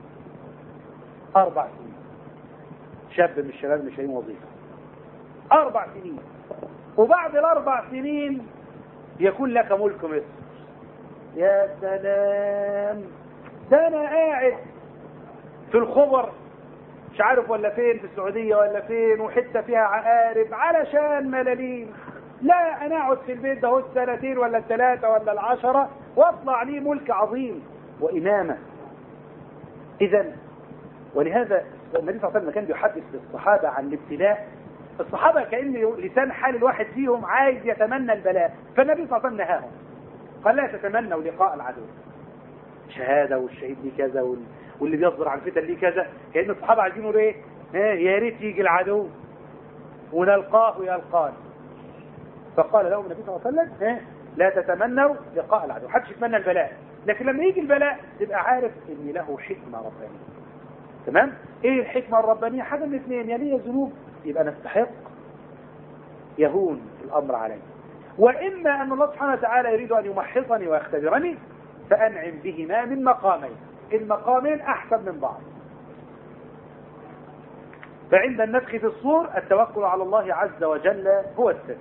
أربع سنين شاب من الشباب مش لاقيين وظيفة أربع سنين وبعد الأربع سنين يكون لك ملك مصر يا سلام ده أنا قاعد في الخبر مش عارف ولا فين في السعودية ولا فين وحتة فيها عقارب علشان ملالين لا انا اقعد في البيت ده السنتين ولا الثلاثة ولا العشرة واطلع لي ملك عظيم وامامة اذا ولهذا النبي صلى الله عليه وسلم كان بيحدث للصحابة عن الابتلاء الصحابة كأن لسان حال الواحد فيهم عايز يتمنى البلاء فالنبي صلى الله عليه وسلم نهاهم قال لا تتمنوا لقاء العدو شهادة والشهيد ليه كذا واللي بيصبر عن فتن ليه كذا كأن الصحابة عايزين يقولوا ايه يا ريت يجي العدو ونلقاه يلقانا فقال لهم النبي صلى الله عليه وسلم لا تتمنوا لقاء العدو حدش يتمنى البلاء لكن لما يجي البلاء تبقى عارف ان له حكمة ربانية تمام ايه الحكمة الربانية حاجة من اثنين يعني هي ذنوب يبقى نستحق يهون الامر علي واما ان الله سبحانه وتعالى يريد ان يمحصني ويختبرني فانعم بهما من مقامين المقامين احسن من بعض فعند النفخ في الصور التوكل على الله عز وجل هو السر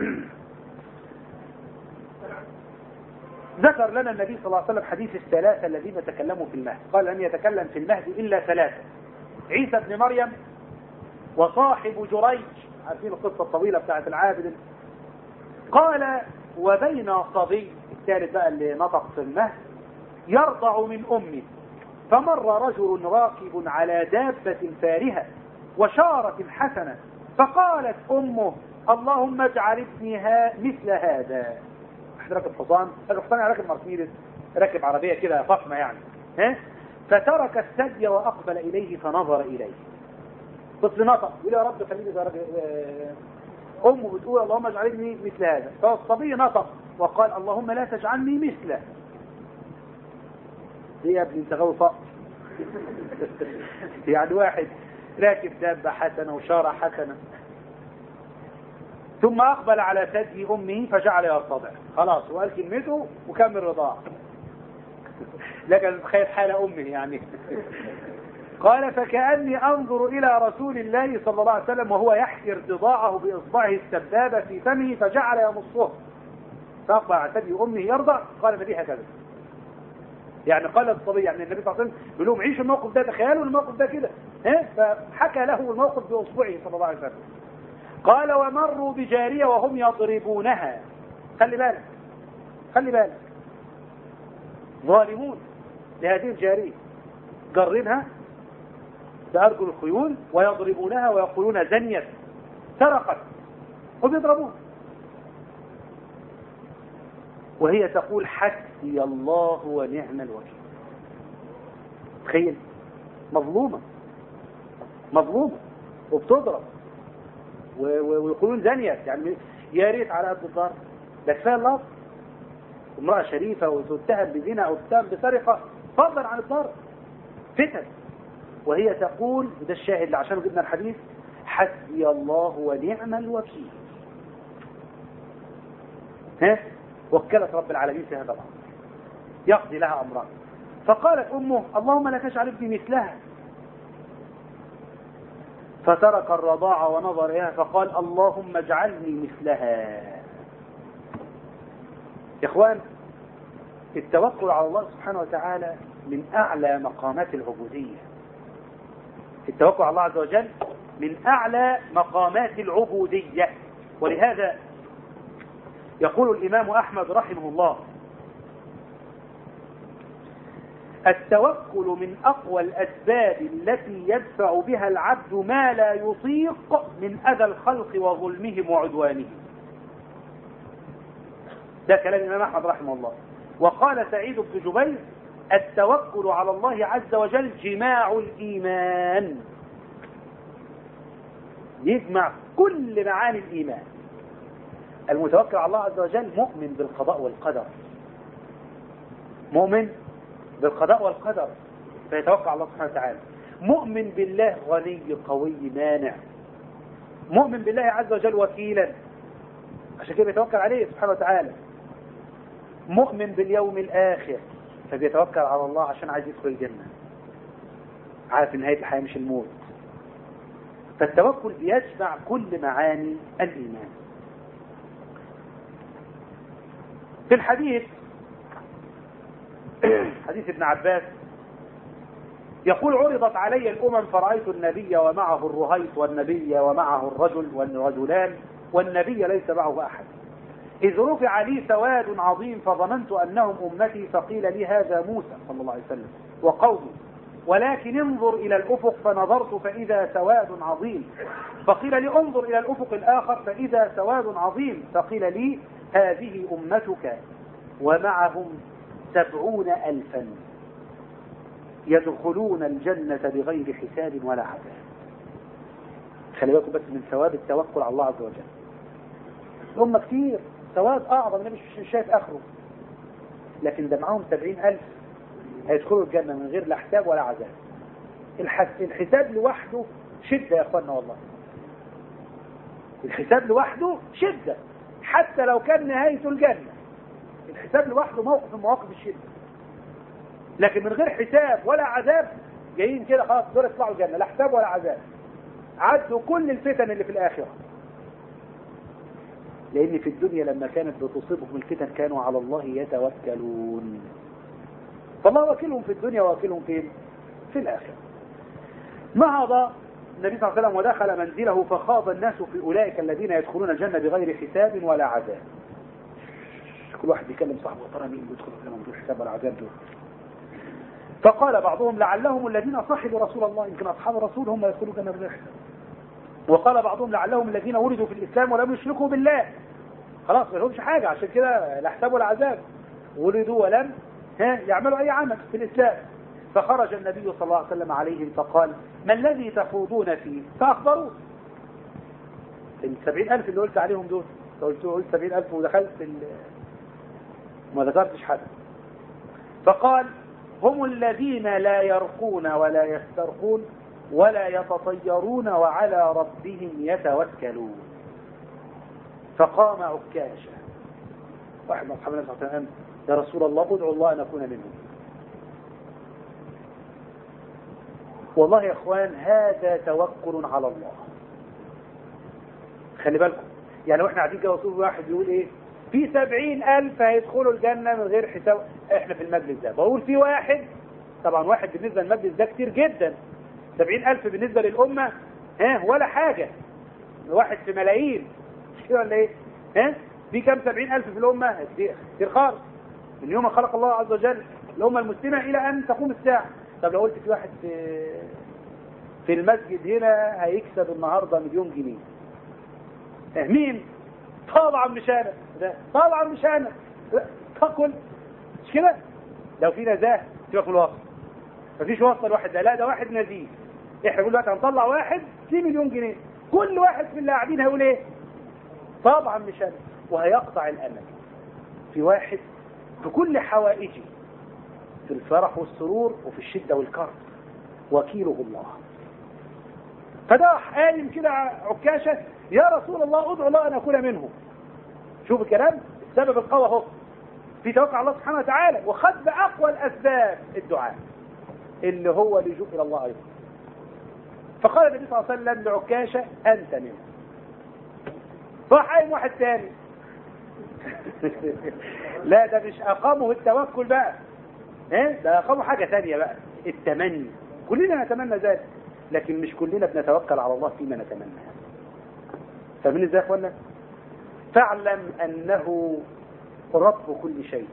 ذكر لنا النبي صلى الله عليه وسلم حديث الثلاثة الذين تكلموا في المهد قال لن يتكلم في المهد إلا ثلاثة عيسى بن مريم وصاحب جريج عارفين القصة الطويلة بتاعت العابد قال وبين صبي الثالث بقى اللي نطق في المهد يرضع من أمه فمر رجل راكب على دابة فارهة وشارة حسنة فقالت أمه اللهم اجعل ابنها مثل هذا واحد راكب حصان راكب حصان يعني راكب مرسيدس راكب عربية كده فخمة يعني ها فترك الثدي وأقبل إليه فنظر إليه طفل نطق يقول يا رب خليني زي راجل أمه بتقول اللهم اجعل ابني مثل هذا فالصبي نطق وقال اللهم لا تجعلني مثله ايه يا ابني انت غاوي فقر يعني واحد راكب دابة حسنة وشارة حسنة ثم أقبل على ثدي أمه فجعل يرتضع خلاص وقال كلمته وكمل رضاعه لكن تخيل حال أمه يعني قال فكأني أنظر إلى رسول الله صلى الله عليه وسلم وهو يحكي ارتضاعه بإصبعه السبابة في فمه فجعل يمصه فأقبل على ثدي أمه يرضع قال النبي هكذا يعني قال الصبي يعني النبي صلى الله عليه وسلم بيقول لهم عيشوا الموقف ده تخيلوا الموقف ده كده ها فحكى له الموقف بأصبعه صلى الله عليه وسلم قال ومروا بجارية وهم يضربونها خلي بالك خلي بالك ظالمون لهذه الجارية جربها بأرجل الخيول ويضربونها ويقولون زنيت سرقت وبيضربوها وهي تقول حسبي الله ونعم الوكيل تخيل مظلومة مظلومة وبتضرب ويقولون زنيت يعني يا ريت على قد الضرب ده كفايه اللفظ امرأة شريفة وتتهم بزنا أو تتهم بسرقة فضلا عن الضرب فتن وهي تقول وده الشاهد اللي عشانه جبنا الحديث حسبي الله ونعم الوكيل ها وكلت رب العالمين في هذا الأمر يقضي لها أمرها فقالت أمه اللهم لا تجعل ابني مثلها فترك الرضاعة ونظر إليها فقال اللهم اجعلني مثلها يا إخوان التوكل على الله سبحانه وتعالى من أعلى مقامات العبودية التوكل على الله عز وجل من أعلى مقامات العبودية ولهذا يقول الإمام أحمد رحمه الله التوكل من أقوى الأسباب التي يدفع بها العبد ما لا يطيق من أذى الخلق وظلمهم وعدوانهم ده كلام الإمام أحمد رحمه الله وقال سعيد بن جبير التوكل على الله عز وجل جماع الإيمان يجمع كل معاني الإيمان المتوكل على الله عز وجل مؤمن بالقضاء والقدر مؤمن بالقضاء والقدر فيتوكل على الله سبحانه وتعالى مؤمن بالله غني قوي مانع مؤمن بالله عز وجل وكيلا عشان كده بيتوكل عليه سبحانه وتعالى مؤمن باليوم الآخر فبيتوكل على الله عشان عايز يدخل الجنة عارف ان نهاية الحياة مش الموت فالتوكل بيجمع كل معاني الإيمان في الحديث حديث ابن عباس يقول عرضت علي الأمم فرأيت النبي ومعه الرهيط والنبي ومعه الرجل والرجلان والنبي ليس معه أحد إذ رفع لي سواد عظيم فظننت أنهم أمتي فقيل لي هذا موسى صلى الله عليه وسلم وقومه ولكن انظر إلى الأفق فنظرت فإذا سواد عظيم فقيل لي انظر إلى الأفق الآخر فإذا سواد عظيم فقيل لي هذه أمتك ومعهم سبعون ألفا يدخلون الجنة بغير حساب ولا عذاب خلي بالكم بس من ثواب التوكل على الله عز وجل هم كتير ثواب أعظم النبي مش شايف آخره لكن ده معاهم سبعين ألف هيدخلوا الجنة من غير لا حساب ولا عذاب الحساب لوحده شدة يا أخوانا والله الحساب لوحده شدة حتى لو كان نهاية الجنة الحساب لوحده موقف من مواقف الشدة لكن من غير حساب ولا عذاب جايين كده خلاص دول يطلعوا الجنة لا حساب ولا عذاب عدوا كل الفتن اللي في الآخرة لأن في الدنيا لما كانت بتصيبهم الفتن كانوا على الله يتوكلون فالله وكلهم في الدنيا وكلهم فين في الآخرة نهض النبي صلى الله عليه وسلم ودخل منزله فخاض الناس في أولئك الذين يدخلون الجنة بغير حساب ولا عذاب كل واحد بيكلم صاحبه ترى مين يدخل الجنة من غير حساب ولا عذاب دول فقال بعضهم لعلهم الذين صحبوا رسول الله يمكن أصحاب الرسول هم يدخلوا الجنة بغير حساب وقال بعضهم لعلهم الذين ولدوا في الإسلام ولم يشركوا بالله خلاص ما لهمش حاجة عشان كده لا حساب ولا عذاب ولدوا ولم ها يعملوا أي عمل في الإسلام فخرج النبي صلى الله عليه وسلم عليهم فقال ما الذي تخوضون فيه فأخبروه السبعين ألف اللي قلت عليهم دول قلت قلت سبعين ألف ودخلت ما ذكرتش حد فقال هم الذين لا يرقون ولا يسترقون ولا يتطيرون وعلى ربهم يتوكلون فقام عكاشة واحد من أصحاب النبي صلى الله عليه وسلم يا رسول الله ادعو الله أن أكون منهم والله يا اخوان هذا توكل على الله خلي بالكم يعني واحنا قاعدين كده رسول واحد بيقول ايه في سبعين ألف هيدخلوا الجنة من غير حساب احنا في المجلس ده بقول في واحد طبعا واحد بالنسبة للمجلس ده كتير جدا سبعين ألف بالنسبة للأمة ها ولا حاجة واحد في ملايين مش كده ولا ايه ها في كام سبعين ألف في الأمة كتير خالص من يوم خلق الله عز وجل الأمة المسلمة إلى أن تقوم الساعة طب لو قلت في واحد في في المسجد هنا هيكسب النهاردة مليون جنيه مين طبعا مش انا ده طبعا مش انا تاكل مش كده لو في نزاه سيبك من الوسط مفيش وسط الواحد ده لا ده واحد نزيه احنا كل وقت هنطلع واحد 2 مليون جنيه كل واحد في اللي قاعدين هيقول ايه طبعا مش انا وهيقطع الامل في واحد بكل حوائجه في الفرح والسرور وفي الشدة والكرب وكيله الله فده قايم كده عكاشة يا رسول الله ادعو الله أن أكون منه شوف الكلام سبب القوة اهو في توقع الله سبحانه وتعالى وخد بأقوى الأسباب الدعاء اللي هو لجوء إلى الله أيضا فقال النبي صلى الله عليه وسلم لعكاشة أنت منه راح قايم واحد تاني لا ده مش أقامه التوكل بقى ايه ده أقامه حاجة ثانية بقى التمني كلنا نتمنى ذلك لكن مش كلنا بنتوكل على الله فيما نتمنى فمن ازاي يا اخوانا فاعلم انه رب كل شيء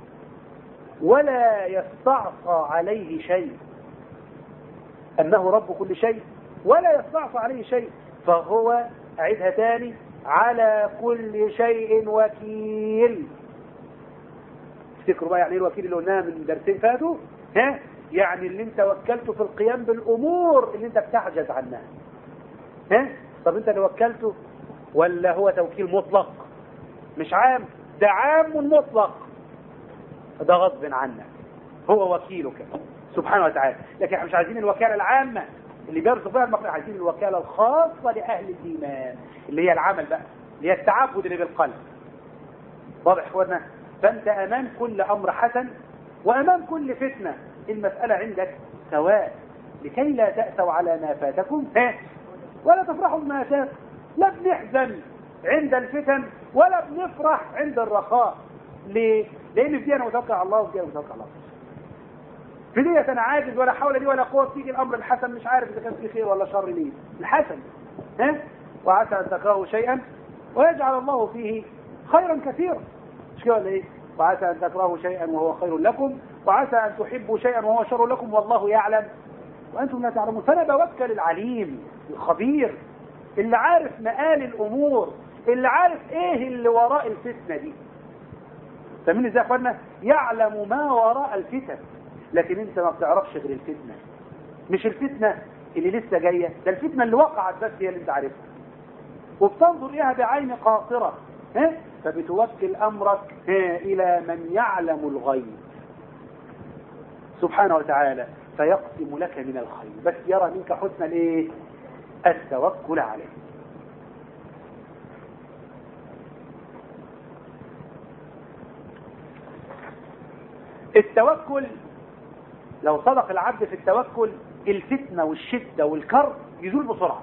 ولا يستعصى عليه شيء انه رب كل شيء ولا يستعصى عليه شيء فهو اعيدها تاني على كل شيء وكيل افتكروا بقى يعني ايه الوكيل اللي قلناها من درسين فاتوا ها يعني اللي انت وكلته في القيام بالامور اللي انت بتعجز عنها ها طب انت اللي وكلته ولا هو توكيل مطلق مش عام ده عام مطلق ده غصب عنك هو وكيلك سبحانه وتعالى لكن احنا مش عايزين الوكالة العامة اللي بيرزق بها المخلوق عايزين الوكالة الخاصة لأهل الإيمان اللي هي العمل بقى اللي هي التعبد اللي بالقلب واضح يا اخوانا فانت امام كل امر حسن وامام كل فتنة المسألة عندك سواء لكي لا تأسوا على ما فاتكم ولا تفرحوا بما أتاكم لا بنحزن عند الفتن ولا بنفرح عند الرخاء ليه؟ لأن في دي أنا متوكل على الله وفي دي أنا متوكل على الله في دي أنا عاجز ولا حول لي ولا قوة تيجي الأمر الحسن مش عارف إذا كان في خير ولا شر ليه الحسن ها وعسى أن تكرهوا شيئا ويجعل الله فيه خيرا كثيرا مش كده ولا ايه وعسى ان تكرهوا شيئا وهو خير لكم وعسى ان تحبوا شيئا وهو شر لكم والله يعلم وانتم لا تعلمون فانا بوكل العليم الخبير اللي عارف مآل الامور اللي عارف ايه اللي وراء الفتنه دي فاهمين ازاي يا اخوانا يعلم ما وراء الفتن لكن انت ما بتعرفش غير الفتنه مش الفتنه اللي لسه جايه ده الفتنه اللي وقعت بس هي اللي انت عارفها وبتنظر إليها بعين قاصرة ها؟ فبتوكل أمرك ها؟ إلى من يعلم الغيب سبحانه وتعالى فيقسم لك من الخير بس يرى منك حسن الايه التوكل عليه التوكل لو صدق العبد في التوكل الفتنة والشدة والكرب يزول بسرعة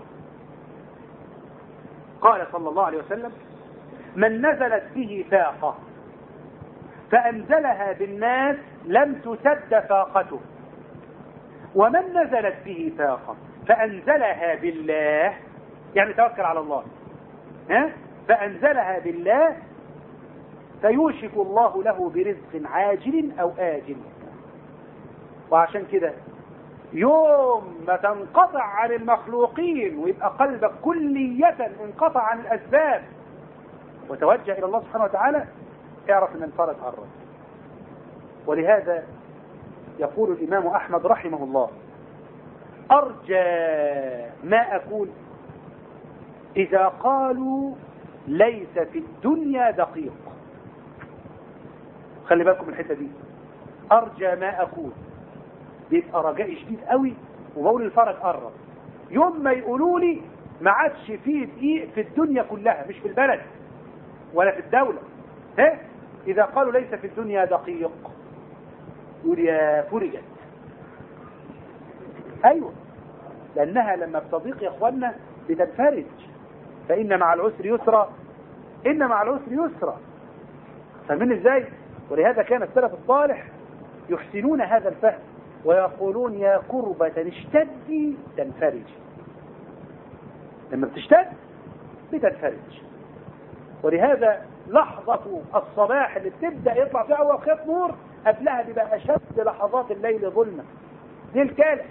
قال صلى الله عليه وسلم من نزلت به فاقة فأنزلها بالناس لم تسد فاقته ومن نزلت به فاقة فأنزلها بالله يعني توكل على الله ها؟ فأنزلها بالله فيوشك الله له برزق عاجل أو آجل وعشان كده يوم ما تنقطع عن المخلوقين ويبقى قلبك كلية انقطع عن الأسباب وتوجه إلى الله سبحانه وتعالى اعرف أن الفرج قرب ولهذا يقول الإمام أحمد رحمه الله أرجى ما أقول إذا قالوا ليس في الدنيا دقيق خلي بالكم من الحتة دي أرجى ما أقول بيبقى رجاء شديد قوي وبقول الفرج قرب يوم ما يقولوا لي ما عادش فيه دقيق في الدنيا كلها مش في البلد ولا في الدولة ها إذا قالوا ليس في الدنيا دقيق يقول يا فرجت أيوة لأنها لما بتضيق يا أخوانا بتنفرج فإن مع العسر يسرا إن مع العسر يسرا فاهمين إزاي ولهذا كان السلف الصالح يحسنون هذا الفهم ويقولون يا كربة اشتدي تنفرج لما بتشتد بتنفرج ولهذا لحظة الصباح اللي بتبدأ يطلع فيها أول خيط نور قبلها بيبقى أشد لحظات الليل ظلمة دي الكالح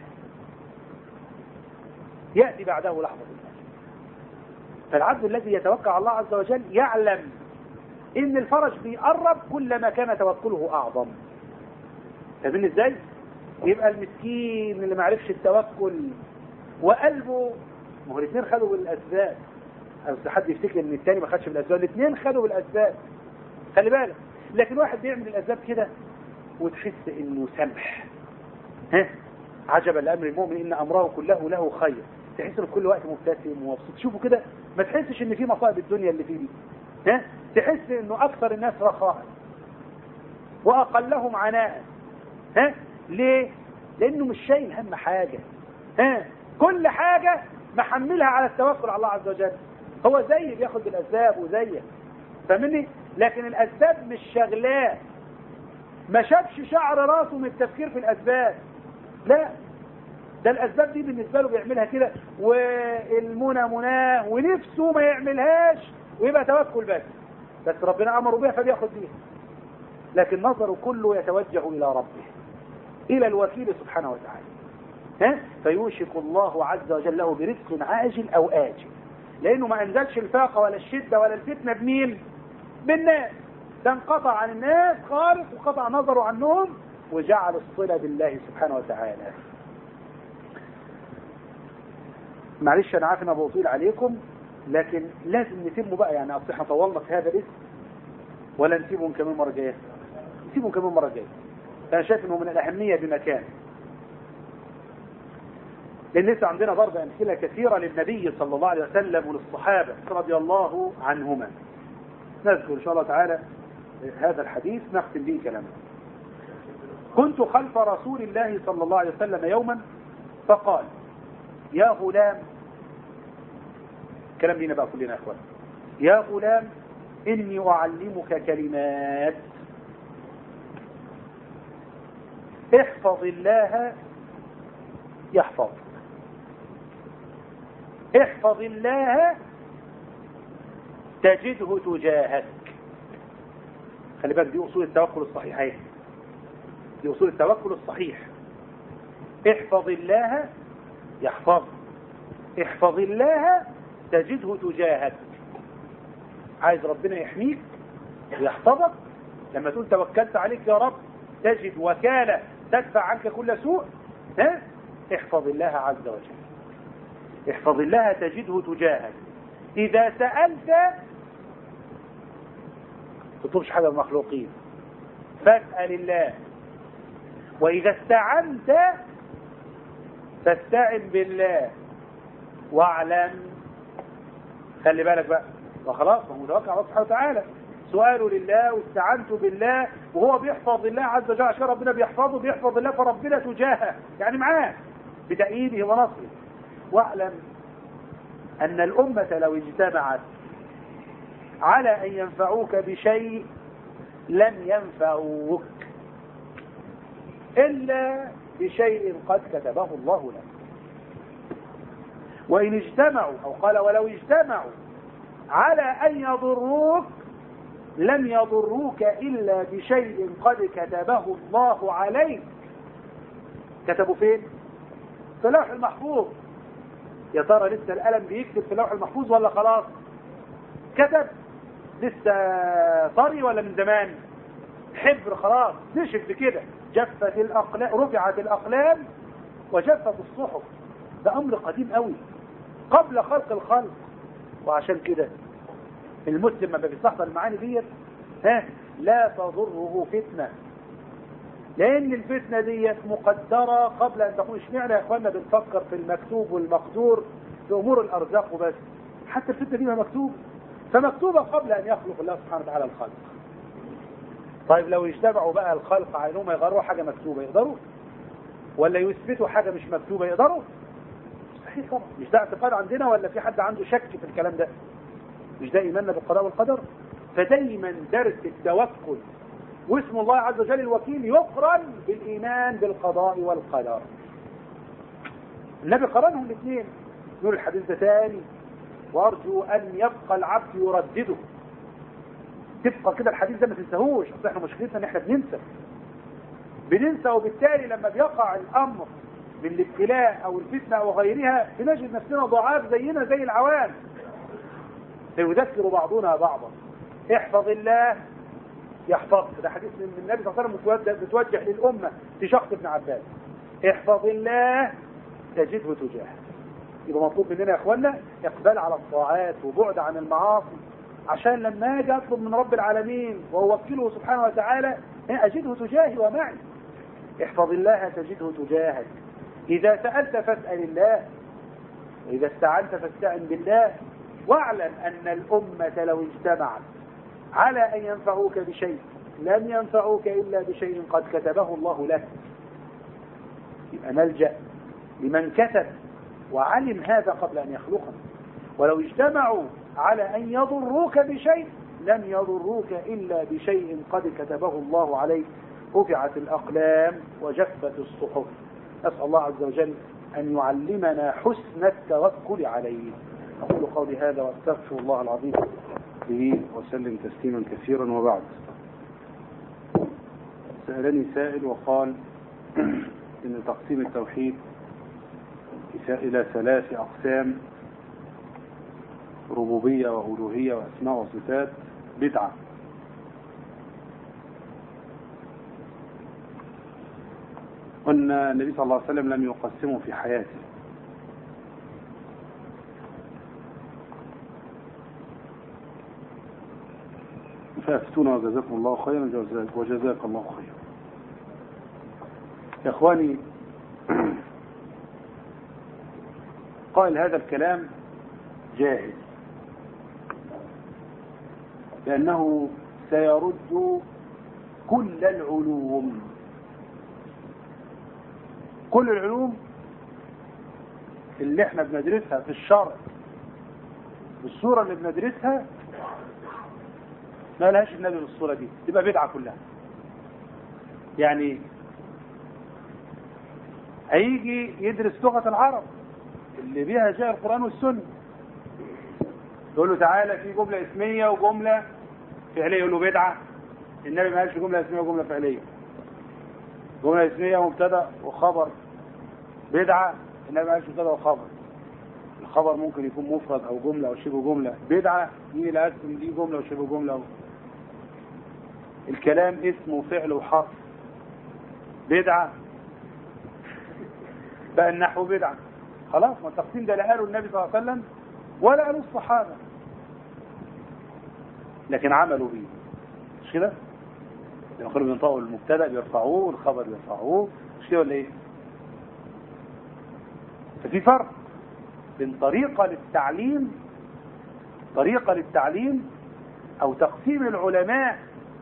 يأتي بعده لحظة الفجر فالعبد الذي يتوكل على الله عز وجل يعلم ان الفرج بيقرب كلما كان توكله اعظم فاهمين ازاي يبقى المسكين اللي ما عرفش التوكل وقلبه ما هو الاثنين خدوا بالاسباب بس حد يفتكر ان الثاني ما خدش بالاسباب الاثنين خدوا بالاسباب خلي بالك لكن واحد بيعمل الاسباب كده وتحس انه سمح ها عجبا لامر المؤمن ان امره كله له خير تحس انه كل وقت مبتسم ومبسوط شوفوا كده ما تحسش ان في مصائب الدنيا اللي فيه دي ها تحس انه اكثر الناس رخاء واقلهم عناء ها ليه لانه مش شايل هم حاجه ها كل حاجه محملها على التوكل على الله عز وجل هو زي بياخد بالاسباب وزيك فاهمني لكن الاسباب مش شغلاه ما شافش شعر راسه من التفكير في الاسباب لا ده الاسباب دي بالنسبه له بيعملها كده والمنى مناه ونفسه ما يعملهاش ويبقى توكل بس بس ربنا امره بيها فبياخد بيها لكن نظره كله يتوجه الى ربه الى الوكيل سبحانه وتعالى ها فيوشك الله عز وجل له برزق عاجل او اجل لانه ما انزلش الفاقه ولا الشده ولا الفتنه بمين بالناس ده انقطع عن الناس خالص وقطع نظره عنهم وجعل الصله بالله سبحانه وتعالى معلش انا عارف ان انا بطيل عليكم لكن لازم نتم بقى يعني اصل احنا طولنا في هذا الاسم ولا نسيبهم كمان مره جايه نسيبهم كمان مره جايه انا شايف انه من الاهميه بمكان لان لسه عندنا برضه امثله كثيره للنبي صلى الله عليه وسلم وللصحابه رضي الله عنهما نذكر ان شاء الله تعالى هذا الحديث نختم به كلامنا كنت خلف رسول الله صلى الله عليه وسلم يوما فقال يا غلام كلام لينا بقى كلنا يا اخوان يا غلام اني اعلمك كلمات احفظ الله يحفظك احفظ الله تجده تجاهك خلي بالك دي أصول التوكل الصحيحين دي أصول التوكل الصحيح احفظ الله يحفظ احفظ الله تجده تجاهك عايز ربنا يحميك ويحفظك لما تقول توكلت عليك يا رب تجد وكالة تدفع عنك كل سوء ها احفظ الله عز وجل احفظ الله تجده تجاهك إذا سألت تطلبش حاجة من المخلوقين فاسأل الله وإذا استعنت فاستعن بالله واعلم خلي بالك بقى وخلاص هو متوكل على الله سبحانه وتعالى سؤاله لله واستعنت بالله وهو بيحفظ الله عز وجل عشان ربنا بيحفظه بيحفظ الله فربنا تجاهه يعني معاه بتأييده ونصره واعلم أن الأمة لو اجتمعت على أن ينفعوك بشيء لم ينفعوك إلا بشيء قد كتبه الله لك وإن اجتمعوا أو قال ولو اجتمعوا على أن يضروك لم يضروك إلا بشيء قد كتبه الله عليك كتبوا فين؟ في اللوح المحفوظ يا ترى لسه القلم بيكتب في اللوح المحفوظ ولا خلاص كتب لسه طري ولا من زمان حبر خلاص نشف بكده جفت الأقلام رفعت الأقلام وجفت الصحف ده أمر قديم قوي قبل خلق الخلق وعشان كده المسلم لما بيستحضر المعاني ديت ها لا تضره فتنة لأن الفتنة ديت مقدرة قبل أن تكون اشمعنى يا إخواننا بنفكر في المكتوب والمقدور في أمور الأرزاق وبس حتى الفتنة دي ما مكتوب فمكتوبة قبل أن يخلق الله سبحانه وتعالى الخلق طيب لو اجتمعوا بقى الخلق على انهم يغيروا حاجة مكتوبة يقدروا ولا يثبتوا حاجة مش مكتوبة يقدروا مستحيل طبعا مش ده اعتقاد عندنا ولا في حد عنده شك في الكلام ده مش ده ايماننا بالقضاء والقدر فدايما درس التوكل واسم الله عز وجل الوكيل يقرن بالايمان بالقضاء والقدر النبي قرنهم الاثنين يقول الحديث ده ثاني وارجو ان يبقى العبد يردده تبقى كده الحديث ده ما تنساهوش اصل احنا مشكلتنا ان احنا بننسى بننسى وبالتالي لما بيقع الامر من الابتلاء او الفتنه او غيرها بنجد نفسنا ضعاف زينا زي العوام فيذكر بعضنا بعضا احفظ الله يحفظك ده حديث من النبي صلى الله عليه وسلم متوجه للامه في شخص ابن عباس احفظ الله تجده تجاهك يبقى مطلوب مننا يا اخوانا اقبال على الطاعات وبعد عن المعاصي عشان لما اجي اطلب من رب العالمين واوكله سبحانه وتعالى اجده تجاهي ومعي احفظ الله تجده تجاهك اذا سألت فاسأل الله واذا استعنت فاستعن بالله واعلم ان الامة لو اجتمعت على ان ينفعوك بشيء لم ينفعوك الا بشيء قد كتبه الله لك يبقى نلجأ لمن كتب وعلم هذا قبل ان يخلقه ولو اجتمعوا على أن يضروك بشيء لم يضروك إلا بشيء قد كتبه الله عليك رفعت الأقلام وجفت الصحف أسأل الله عز وجل أن يعلمنا حسن التوكل عليه أقول قولي هذا وأستغفر الله العظيم به وسلم تسليما كثيرا وبعد سألني سائل وقال إن تقسيم التوحيد إلى ثلاث أقسام ربوبية وألوهية وأسماء وصفات بدعة قلنا النبي صلى الله عليه وسلم لم يقسمه في حياته فافتونا وجزاكم الله خيرا وجزاك الله خيرا يا اخواني قال هذا الكلام جاهز لأنه سيرد كل العلوم كل العلوم اللي احنا بندرسها في الشرع بالصورة اللي بندرسها ما لهاش النبي بالصورة دي تبقى بدعة كلها يعني هيجي يدرس لغة العرب اللي بيها جاء القرآن والسنة تقول له تعالى في جملة اسمية وجملة فعلية يقول له بدعة النبي ما قالش جملة اسمية وجملة فعلية جملة اسمية مبتدا وخبر بدعة النبي ما قالش مبتدا وخبر الخبر ممكن يكون مفرد او جملة او شبه جملة بدعة مين اللي قسم دي جملة وشبه جملة الكلام اسم وفعل وحرف بدعة بقى النحو بدعة خلاص ما التقسيم ده لا قاله النبي صلى الله عليه وسلم ولا قاله الصحابة لكن عملوا بيه مش كده؟ لما كانوا بينطقوا المبتدا بيرفعوه والخبر بيرفعوه مش كده ولا ايه؟ ففي فرق بين طريقة للتعليم طريقة للتعليم او تقسيم العلماء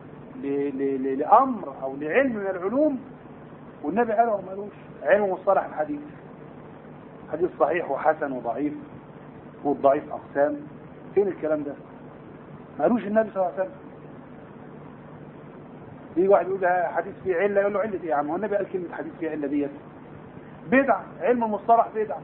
لأمر او لعلم من العلوم والنبي قاله وما قالوش علم مصطلح الحديث حديث صحيح وحسن وضعيف والضعيف أقسام فين الكلام ده ما قالوش النبي صلى الله عليه وسلم يجي واحد يقول ده حديث فيه علة يقول له علة ايه يا عم هو النبي قال كلمة حديث فيه علة ديت بدعة علم المصطلح بدعة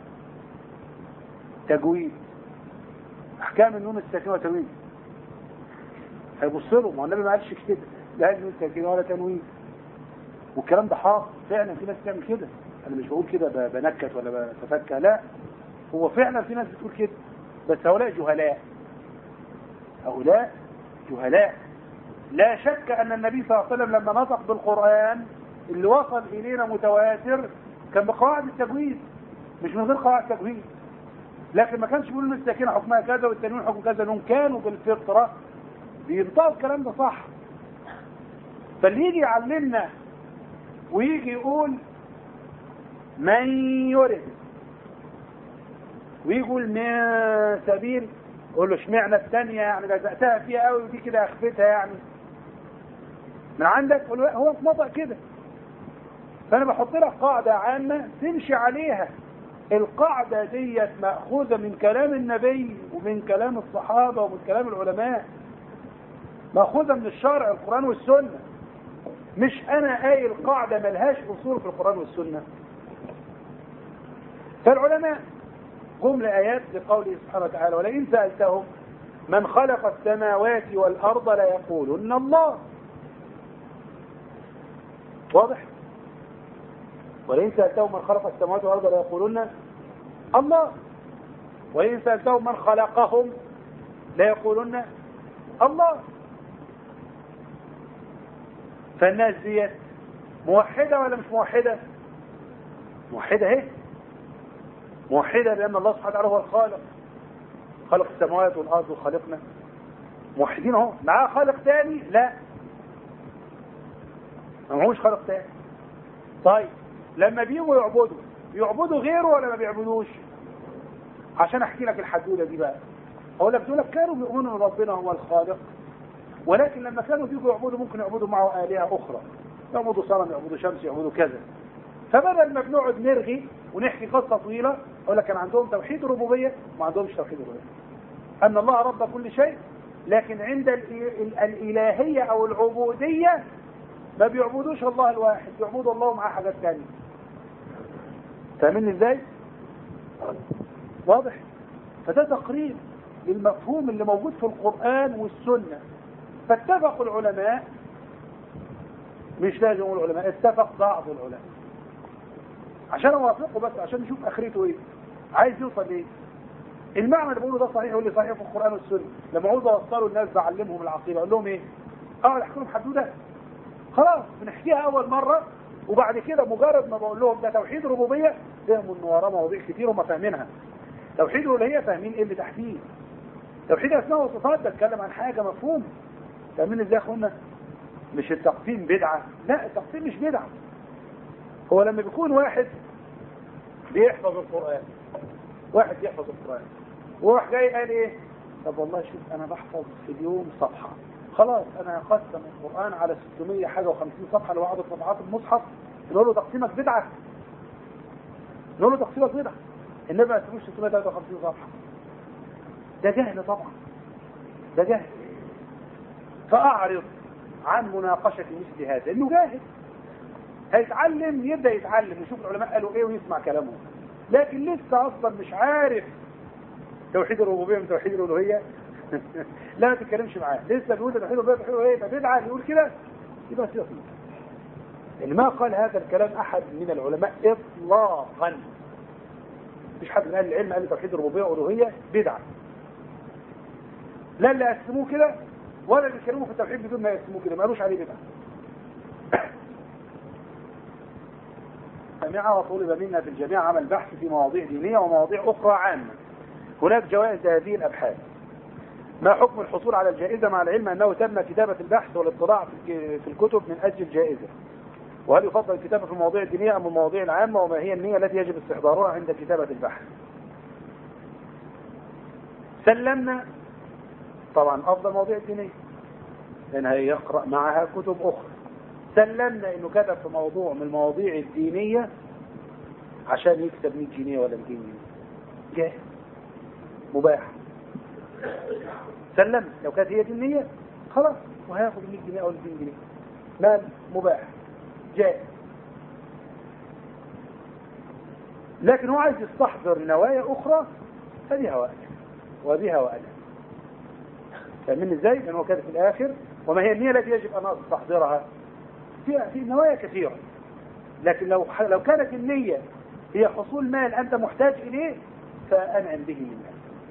تجويد احكام النون الساكنه وتنوين هيبص له ما هو النبي ما قالش كده لا النون الساكنه ولا تنوين والكلام ده حاصل فعلا في ناس بتعمل كده انا مش بقول كده بنكت ولا بتفكى لا هو فعلا في ناس بتقول كده بس هؤلاء جهلاء هؤلاء جهلاء لا شك ان النبي صلى الله عليه وسلم لما نطق بالقرآن اللي وصل الينا متواتر كان بقواعد التجويد مش من غير قواعد التجويد لكن ما كانش بيقولوا الساكنه حكمها كذا والتنوين حكم كذا لهم كانوا بالفطره بينطقوا الكلام ده صح فاللي يجي يعلمنا ويجي يقول من يرد ويقول من سبيل يقول له اشمعنى الثانية يعني لزقتها فيها قوي ودي كده اخفتها يعني من عندك قول هو اتنطق كده فانا بحط لك قاعدة عامة تمشي عليها القاعدة ديت مأخوذة من كلام النبي ومن كلام الصحابة ومن كلام العلماء مأخوذة من الشرع القرآن والسنة مش انا قايل قاعدة ملهاش اصول في القرآن والسنة فالعلماء جملة آيات لقوله سبحانه وتعالى ولئن سألتهم من خلق السماوات والأرض ليقولن الله واضح ولئن سألتهم من خلق السماوات والأرض ليقولن الله وإن سألتهم من خلقهم ليقولن الله فالناس ديت موحدة ولا مش موحدة موحدة اهي موحدة لأن الله سبحانه وتعالى هو الخالق خلق السماوات والأرض وخلقنا موحدين اهو معاه خالق تاني لا ما معهوش خالق تاني طيب لما بيجوا يعبدوا يعبدوا غيره ولا ما بيعبدوش عشان احكي لك الحدوده دي بقى اقول لك دول كانوا بيؤمنوا ان ربنا هو الخالق ولكن لما كانوا بيجوا يعبدوا ممكن يعبدوا معه آلهة أخرى يعبدوا صنم يعبدوا شمس يعبدوا كذا فبدل ما بنقعد نرغي ونحكي قصة طويلة أقول لك كان عندهم توحيد الربوبية ما عندهمش توحيد الربوبية أن الله رب كل شيء لكن عند الإلهية أو العبودية ما بيعبدوش الله الواحد بيعبدوا الله مع حاجات ثانية فاهمين ازاي؟ واضح؟ فده تقريب للمفهوم اللي موجود في القرآن والسنة فاتفق العلماء مش لازم العلماء اتفق بعض العلماء عشان اوافقه بس عشان نشوف اخرته ايه عايز يوصل ايه المعنى اللي بقوله ده صحيح واللي صحيح في القران والسنه لما عاوز اوصله الناس بعلمهم العقيده اقول لهم ايه اقعد احكي لهم حدوده خلاص بنحكيها اول مره وبعد كده مجرد ما بقول لهم ده توحيد ربوبيه فهموا ان وراء مواضيع كتير هم فاهمينها توحيد الالوهيه فاهمين ايه اللي تحتيه توحيد اسماء وصفات بتكلم عن حاجه مفهوم فاهمين ازاي يا اخوانا مش التقسيم بدعه لا التقسيم مش بدعه هو لما بيكون واحد بيحفظ القرآن واحد يحفظ القرآن وراح جاي قال ايه طب والله شوف انا بحفظ في اليوم صفحة خلاص انا قسم القرآن على 600 حاجة و50 صفحة لو عدد صفحات المصحف نقول له تقسيمك بدعة نقول له تقسيمك بدعة النبي ما يسموش 653 صفحة ده جهل طبعا ده جهل فأعرض عن مناقشة مثل هذا انه جاهل هيتعلم يبدأ يتعلم يشوف العلماء قالوا ايه ويسمع كلامهم لكن لسه اصلا مش عارف توحيد الربوبيه من توحيد الالوهيه لا ما تتكلمش معاه لسه بيقول توحيد الربوبيه توحيد الالوهيه يبقى بدعه يقول كده يبقى سياسي يعني ما قال هذا الكلام احد من العلماء اطلاقا مفيش حد من اهل العلم قال توحيد الربوبيه والالوهيه بدعه لا اللي قسموه كده ولا اللي بيتكلموا في التوحيد بدون ما يقسموه كده ما قالوش عليه بدعه جامعة وطلب منا في الجميع عمل بحث في مواضيع دينية ومواضيع أخرى عامة هناك جوائز لهذه الأبحاث ما حكم الحصول على الجائزة مع العلم أنه تم كتابة البحث والاطلاع في الكتب من أجل الجائزة وهل يفضل الكتابة في المواضيع الدينية أم المواضيع العامة وما هي النية التي يجب استحضارها عند كتابة البحث سلمنا طبعا أفضل مواضيع الدينية لأنها يقرأ معها كتب أخرى سلمنا انه كتب في موضوع من المواضيع الدينية عشان يكسب 100 جنيه ولا 200 جنيه جاهز مباح سلمنا لو كانت هي دينية خلاص وهياخد 100 جنيه او 200 جنيه مال مباح جاهز لكن هو عايز يستحضر نوايا اخرى فبها وأنا وبها وأنا فاهمين ازاي؟ لانه كان في الاخر وما هي النية التي يجب ان استحضرها في في نوايا كثيرة لكن لو لو كانت النية هي حصول مال أنت محتاج إليه فأنعم به لله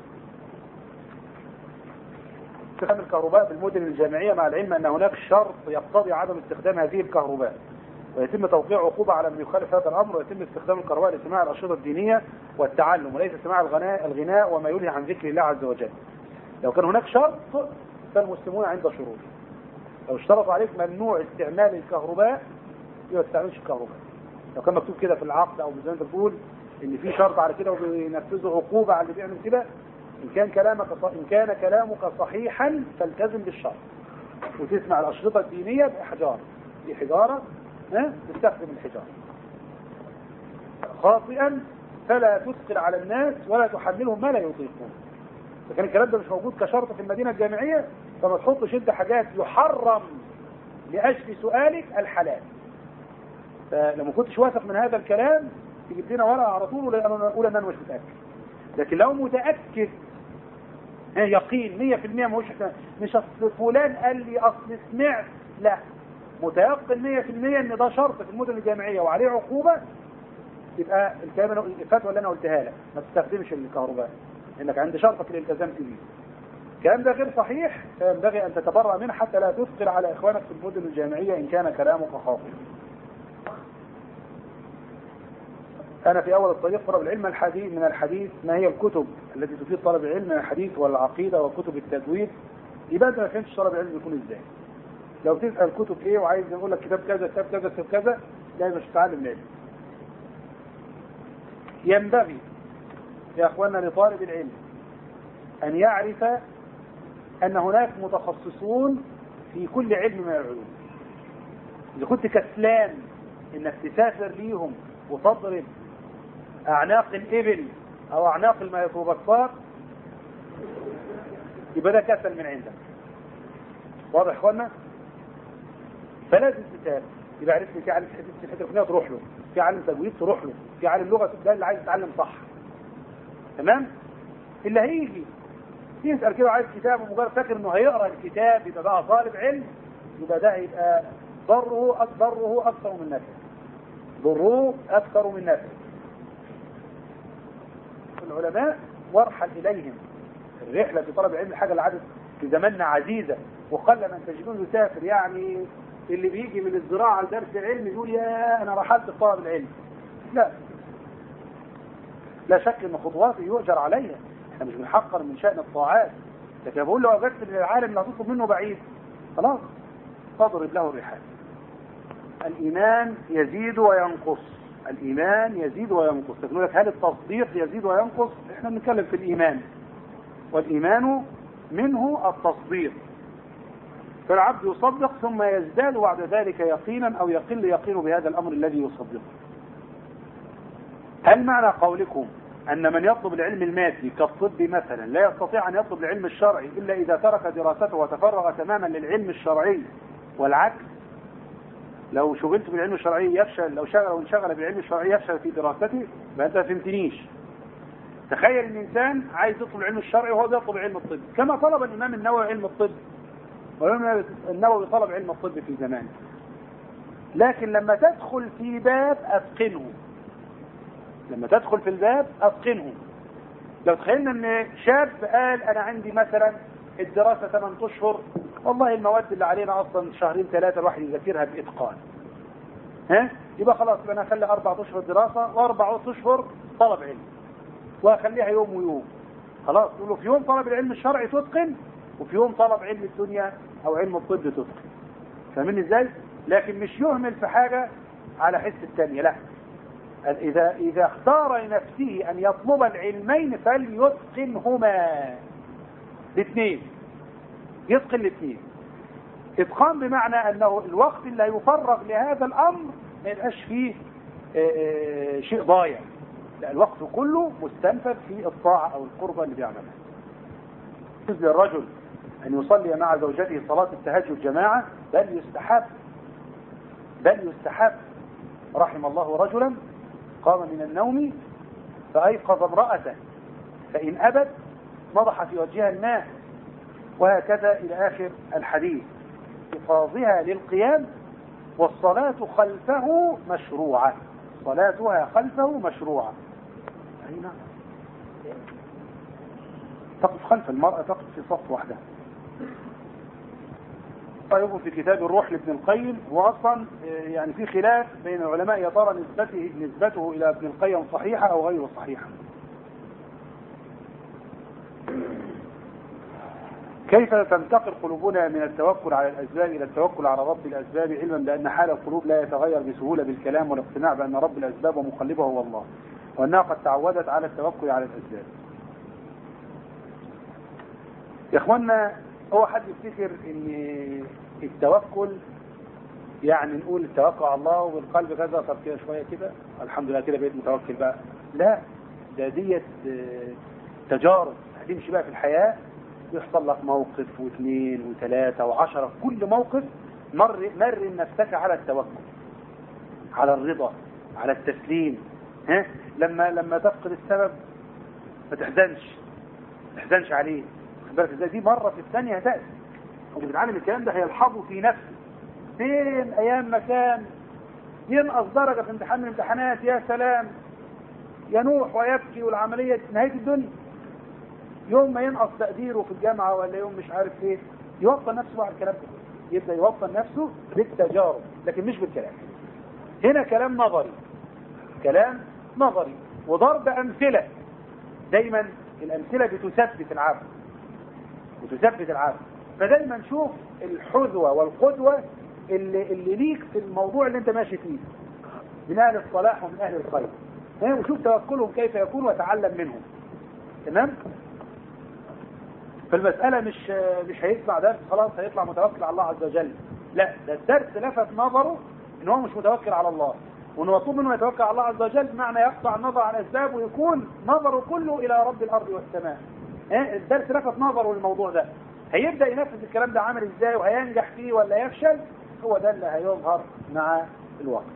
استخدام الكهرباء بالمدن الجامعية مع العلم أن هناك شرط يقتضي عدم استخدام هذه الكهرباء ويتم توقيع عقوبة على من يخالف هذا الأمر ويتم استخدام الكهرباء لسماع الأنشطة الدينية والتعلم وليس سماع الغناء, الغناء وما يلهي عن ذكر الله عز وجل لو كان هناك شرط فالمسلمون عند شروط لو اشترط عليك ممنوع استعمال الكهرباء يبقى ما تستعملش الكهرباء لو كان مكتوب كده في العقد او زي ما انت بتقول ان في شرط على كده وبينفذوا عقوبه على اللي بيعمل كده ان كان كلامك ان كان كلامك صحيحا فالتزم بالشرط وتسمع الاشرطه الدينيه باحجار دي حجاره ها تستخدم الحجاره خاطئا فلا تثقل على الناس ولا تحملهم ما لا يطيقون فكان الكلام ده مش موجود كشرط في المدينه الجامعيه فما تحطش انت حاجات يحرم لاجل سؤالك الحلال فلما كنتش واثق من هذا الكلام تجيب لنا ورقه على طول ولا اقول ان انا مش متاكد لكن لو متاكد يقين 100% ما هوش مش اصل فلان قال لي اصل سمعت لا متيقن 100% ان ده شرط في المدن الجامعيه وعليه عقوبه يبقى الكلام الفتوى اللي انا قلتها لك ما تستخدمش الكهرباء انك عند شرطك الالتزام به الكلام ده غير صحيح فينبغي أن تتبرأ منه حتى لا تثقل على إخوانك في المدن الجامعية إن كان كلامك خاطئ أنا في أول الطريق طلب العلم الحديث من الحديث ما هي الكتب التي تفيد طلب العلم من الحديث والعقيدة وكتب التجويد يبقى أنت ما فهمتش طلب العلم يكون إزاي لو تسأل كتب إيه وعايز يقول لك كتاب كذا كتاب كذا كتاب كذا لا مش تتعلم العلم ينبغي يا أخواننا لطالب العلم أن يعرف أن هناك متخصصون في كل علم من العلوم إذا كنت كسلان إنك تسافر ليهم وتضرب أعناق الإبل أو أعناق الميكروبكتار يبقى ده كسل من عندك واضح يا اخوانا فلازم تسافر يبقى عرفت في عالم حديث في الحته تروح له في عالم تجويد تروح له في عالم لغه ده اللي عايز يتعلم صح تمام اللي هيجي يسأل كده عايز كتاب ومجرد فاكر انه هيقرا الكتاب يبقى بقى طالب علم يبقى ده هيبقى ضره ضره اكثر من نفعه ضره اكثر من نفعه العلماء وارحل اليهم الرحله في طلب العلم الحاجه اللي عادت في زماننا عزيزه وقل من تجدون يسافر يعني اللي بيجي من الزراعه لدرس العلم يقول يا انا رحلت في طلب العلم لا لا شك ان خطواته يؤجر عليها احنا مش بنحقر من شأن الطاعات لكن بقول له وجدت من العالم اللي هتطلب منه بعيد خلاص فاضرب له الرحال الإيمان يزيد وينقص الإيمان يزيد وينقص تقول لك هل التصديق يزيد وينقص احنا بنتكلم في الإيمان والإيمان منه التصديق فالعبد يصدق ثم يزداد بعد ذلك يقينا أو يقل يقين بهذا الأمر الذي يصدقه هل معنى قولكم أن من يطلب العلم المادي كالطب مثلا لا يستطيع أن يطلب العلم الشرعي إلا إذا ترك دراسته وتفرغ تماما للعلم الشرعي والعكس لو شغلت بالعلم الشرعي يفشل لو شغل أو انشغل بالعلم الشرعي يفشل في دراسته ما أنت فهمتنيش تخيل ان انسان عايز يطلب العلم الشرعي وهو بيطلب علم الطب كما طلب الامام النووي علم الطب والامام النووي طلب علم الطب في زمانه لكن لما تدخل في باب اتقنه لما تدخل في الباب اتقنه لو تخيلنا ان شاب قال انا عندي مثلا الدراسة 8 اشهر والله المواد اللي علينا اصلا شهرين ثلاثة الواحد يذاكرها باتقان ها يبقى خلاص انا اخلي اربع اشهر دراسة واربع اشهر طلب علم واخليها يوم ويوم خلاص تقول له في يوم طلب العلم الشرعي تتقن وفي يوم طلب علم الدنيا او علم الطب تتقن فاهمين ازاي لكن مش يهمل في حاجة على حس الثانية لا إذا, إذا اختار لنفسه أن يطلب العلمين فليتقنهما الاثنين يتقن الاثنين اتقان بمعنى أنه الوقت اللي يفرغ لهذا الأمر ما يبقاش فيه شيء ضايع لا الوقت كله مستنفذ في الطاعة أو القربة اللي بيعملها يجوز للرجل أن يصلي مع زوجته صلاة التهجد جماعة بل يستحب بل يستحب رحم الله رجلا قام من النوم فأيقظ امرأته فإن أبت نضح في وجهها الماء وهكذا إلى آخر الحديث إفاظها للقيام والصلاة خلفه مشروعة صلاتها خلفه مشروعة أي نعم تقف خلف المرأة تقف في صف وحدها طيب في كتاب الروح لابن القيم هو اصلا يعني في خلاف بين العلماء يا ترى نسبته نسبته الى ابن القيم صحيحه او غير صحيحه. كيف تنتقل قلوبنا من التوكل على الاسباب الى التوكل على رب الاسباب علما بان حال القلوب لا يتغير بسهوله بالكلام والاقتناع بان رب الاسباب ومقلبه هو الله وانها قد تعودت على التوكل على الاسباب. يا اخوانا هو حد يفتكر ان التوكل يعني نقول التوكل على الله والقلب كذا طب كده شويه كده الحمد لله كده بقيت متوكل بقى لا ده ديت تجارب هتمشي بقى في الحياه يحصل لك موقف واثنين وثلاثه وعشره في كل موقف مر مر نفسك على التوكل على الرضا على التسليم ها لما لما تفقد السبب ما تحزنش ما تحزنش عليه بالك ازاي دي مرة في الثانية هتأتي اللي بيتعلم الكلام ده هيلحظه في نفسه فين ايام ما كان ينقص درجة في امتحان من الامتحانات يا سلام ينوح ويبكي والعملية نهاية الدنيا يوم ما ينقص تقديره في الجامعة ولا يوم مش عارف ايه يوطن نفسه على الكلام ده يبدأ يوطن نفسه بالتجارب لكن مش بالكلام هنا كلام نظري كلام نظري وضرب أمثلة دايما الأمثلة بتثبت العبد وتثبت العبد فدايما شوف الحذوة والقدوة اللي, اللي ليك في الموضوع اللي انت ماشي فيه من اهل الصلاح ومن اهل الخير وشوف توكلهم كيف يكون وتعلم منهم تمام فالمسألة مش مش هيسمع درس خلاص هيطلع متوكل على الله عز وجل لا ده الدرس لفت نظره ان هو مش متوكل على الله وانه مطلوب منه يتوكل على الله عز وجل بمعنى يقطع النظر عن الاسباب ويكون نظره كله الى رب الارض والسماء الدرس لفت نظره للموضوع ده هيبدأ ينفذ الكلام ده عامل ازاي وهينجح فيه ولا يفشل هو ده اللي هيظهر مع الوقت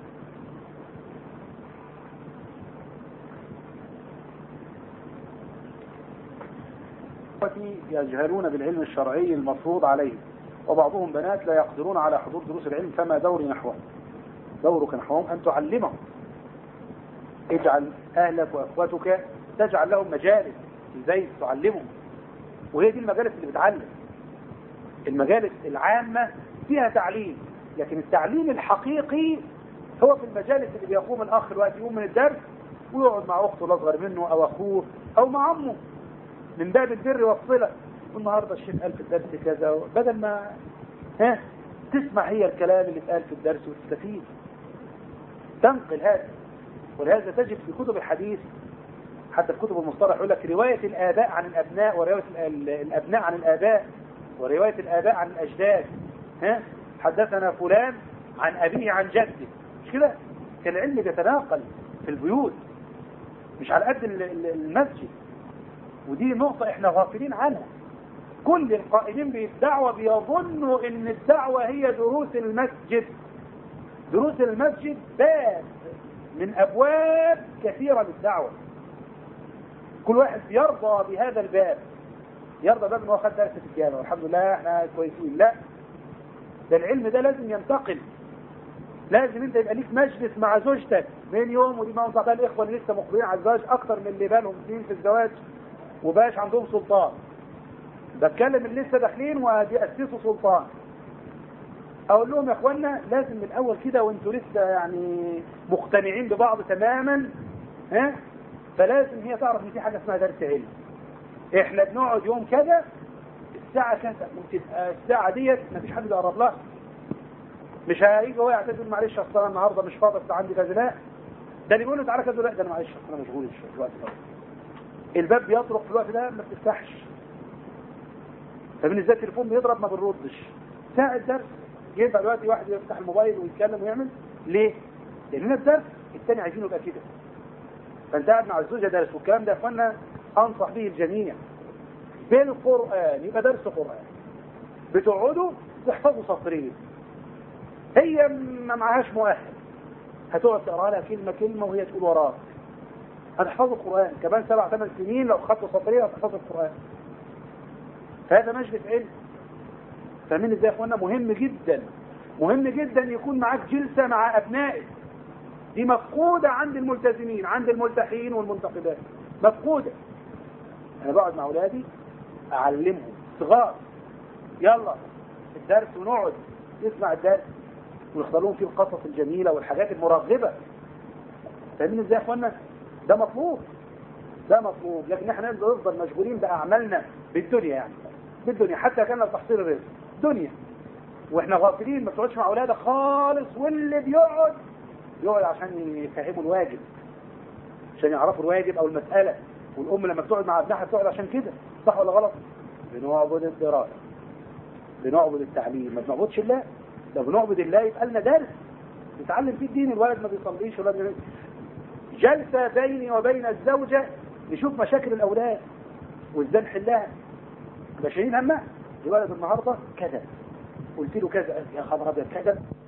يجهلون بالعلم الشرعي المفروض عليهم وبعضهم بنات لا يقدرون على حضور دروس العلم فما دوري نحوهم دورك نحوهم أن تعلمهم اجعل أهلك وأخوتك تجعل لهم مجالس ازاي تعلمهم وهي دي المجالس اللي بتعلم المجالس العامة فيها تعليم لكن التعليم الحقيقي هو في المجالس اللي بيقوم الأخ الوقت يقوم من الدرس ويقعد مع أخته الأصغر منه أو أخوه أو مع عمه من باب البر والصلة والنهاردة الشيخ قال في الدرس كذا بدل ما ها تسمع هي الكلام اللي اتقال في الدرس وتستفيد تنقل هذا ولهذا تجد في كتب الحديث حتى في كتب المصطلح يقول لك رواية الآباء عن الأبناء ورواية الأبناء عن الآباء ورواية الآباء عن الأجداد ها حدثنا فلان عن أبيه عن جده مش كده كان العلم بيتناقل في البيوت مش على قد المسجد ودي نقطة احنا غافلين عنها كل القائمين بالدعوة بيظنوا ان الدعوة هي دروس المسجد دروس المسجد باب من ابواب كثيرة للدعوة كل واحد يرضى بهذا الباب يرضى باب ان هو خد درس في الجامعه والحمد لله احنا كويسين لا ده العلم ده لازم ينتقل لازم انت يبقى ليك مجلس مع زوجتك بين يوم ودي ما بقى الاخوه اللي لسه مقبلين على الزواج اكتر من اللي بالهم سنين في الزواج وباش عندهم سلطان بتكلم اللي لسه داخلين وبيأسسوا سلطان اقول لهم يا اخوانا لازم من الاول كده وانتوا لسه يعني مقتنعين ببعض تماما ها فلازم هي تعرف ان في حاجه اسمها درس علم احنا بنقعد يوم كذا الساعه كذا وتبقى الساعه ديت مفيش حد بيقرب لها مش هيجي هو يعتذر معلش اصل انا النهارده مش فاضي اصل عندي كذا لا ده اللي بيقول له تعالى كذا لا ده انا معلش اصل انا مشغول في الوقت ده الباب بيطرق في الوقت ده ما بتفتحش فبالنسبه التليفون بيضرب ما بنردش ساعه درس ينفع دلوقتي واحد يفتح الموبايل ويتكلم ويعمل ليه؟ لان الدرس الثاني عايزينه يبقى كده فانت قاعد مع الزوجه درس والكلام ده يا اخوانا انصح به الجميع بالقران يبقى درس قران بتقعدوا تحفظوا سطرين هي ما معهاش مؤهل هتقعد تقرا لها كلمه كلمه وهي تقول وراك هتحفظوا القران كمان سبع ثمان سنين لو خدتوا سطرين هتحفظوا القران فهذا مجلس علم فاهمين ازاي يا اخوانا مهم جدا مهم جدا يكون معاك جلسه مع ابنائك دي مفقوده عند الملتزمين عند الملتحين والمنتقدات مفقوده انا بقعد مع اولادي اعلمهم صغار يلا الدرس ونقعد نسمع الدرس ويختار لهم فيه القصص الجميله والحاجات المرغبه فاهمين ازاي يا اخوانا ده مطلوب ده مطلوب لكن احنا نفضل مشغولين باعمالنا بالدنيا يعني بالدنيا حتى كان تحصيل الرزق دنيا واحنا غافلين ما بتقعدش مع اولادك خالص واللي بيقعد يقعد عشان يفهموا الواجب عشان يعرفوا الواجب او المساله والام لما بتقعد مع ابنها بتقعد عشان كده صح ولا غلط بنعبد الدراسه بنعبد التعليم ما بنعبدش الله لو بنعبد الله يبقى لنا درس نتعلم فيه الدين الولد ما بيصليش ولا بي... جلسه بيني وبين الزوجه نشوف مشاكل الاولاد وازاي نحلها يبقى شايلين همها الولد النهارده كذا قلت له كذا يا خبر ابيض كذا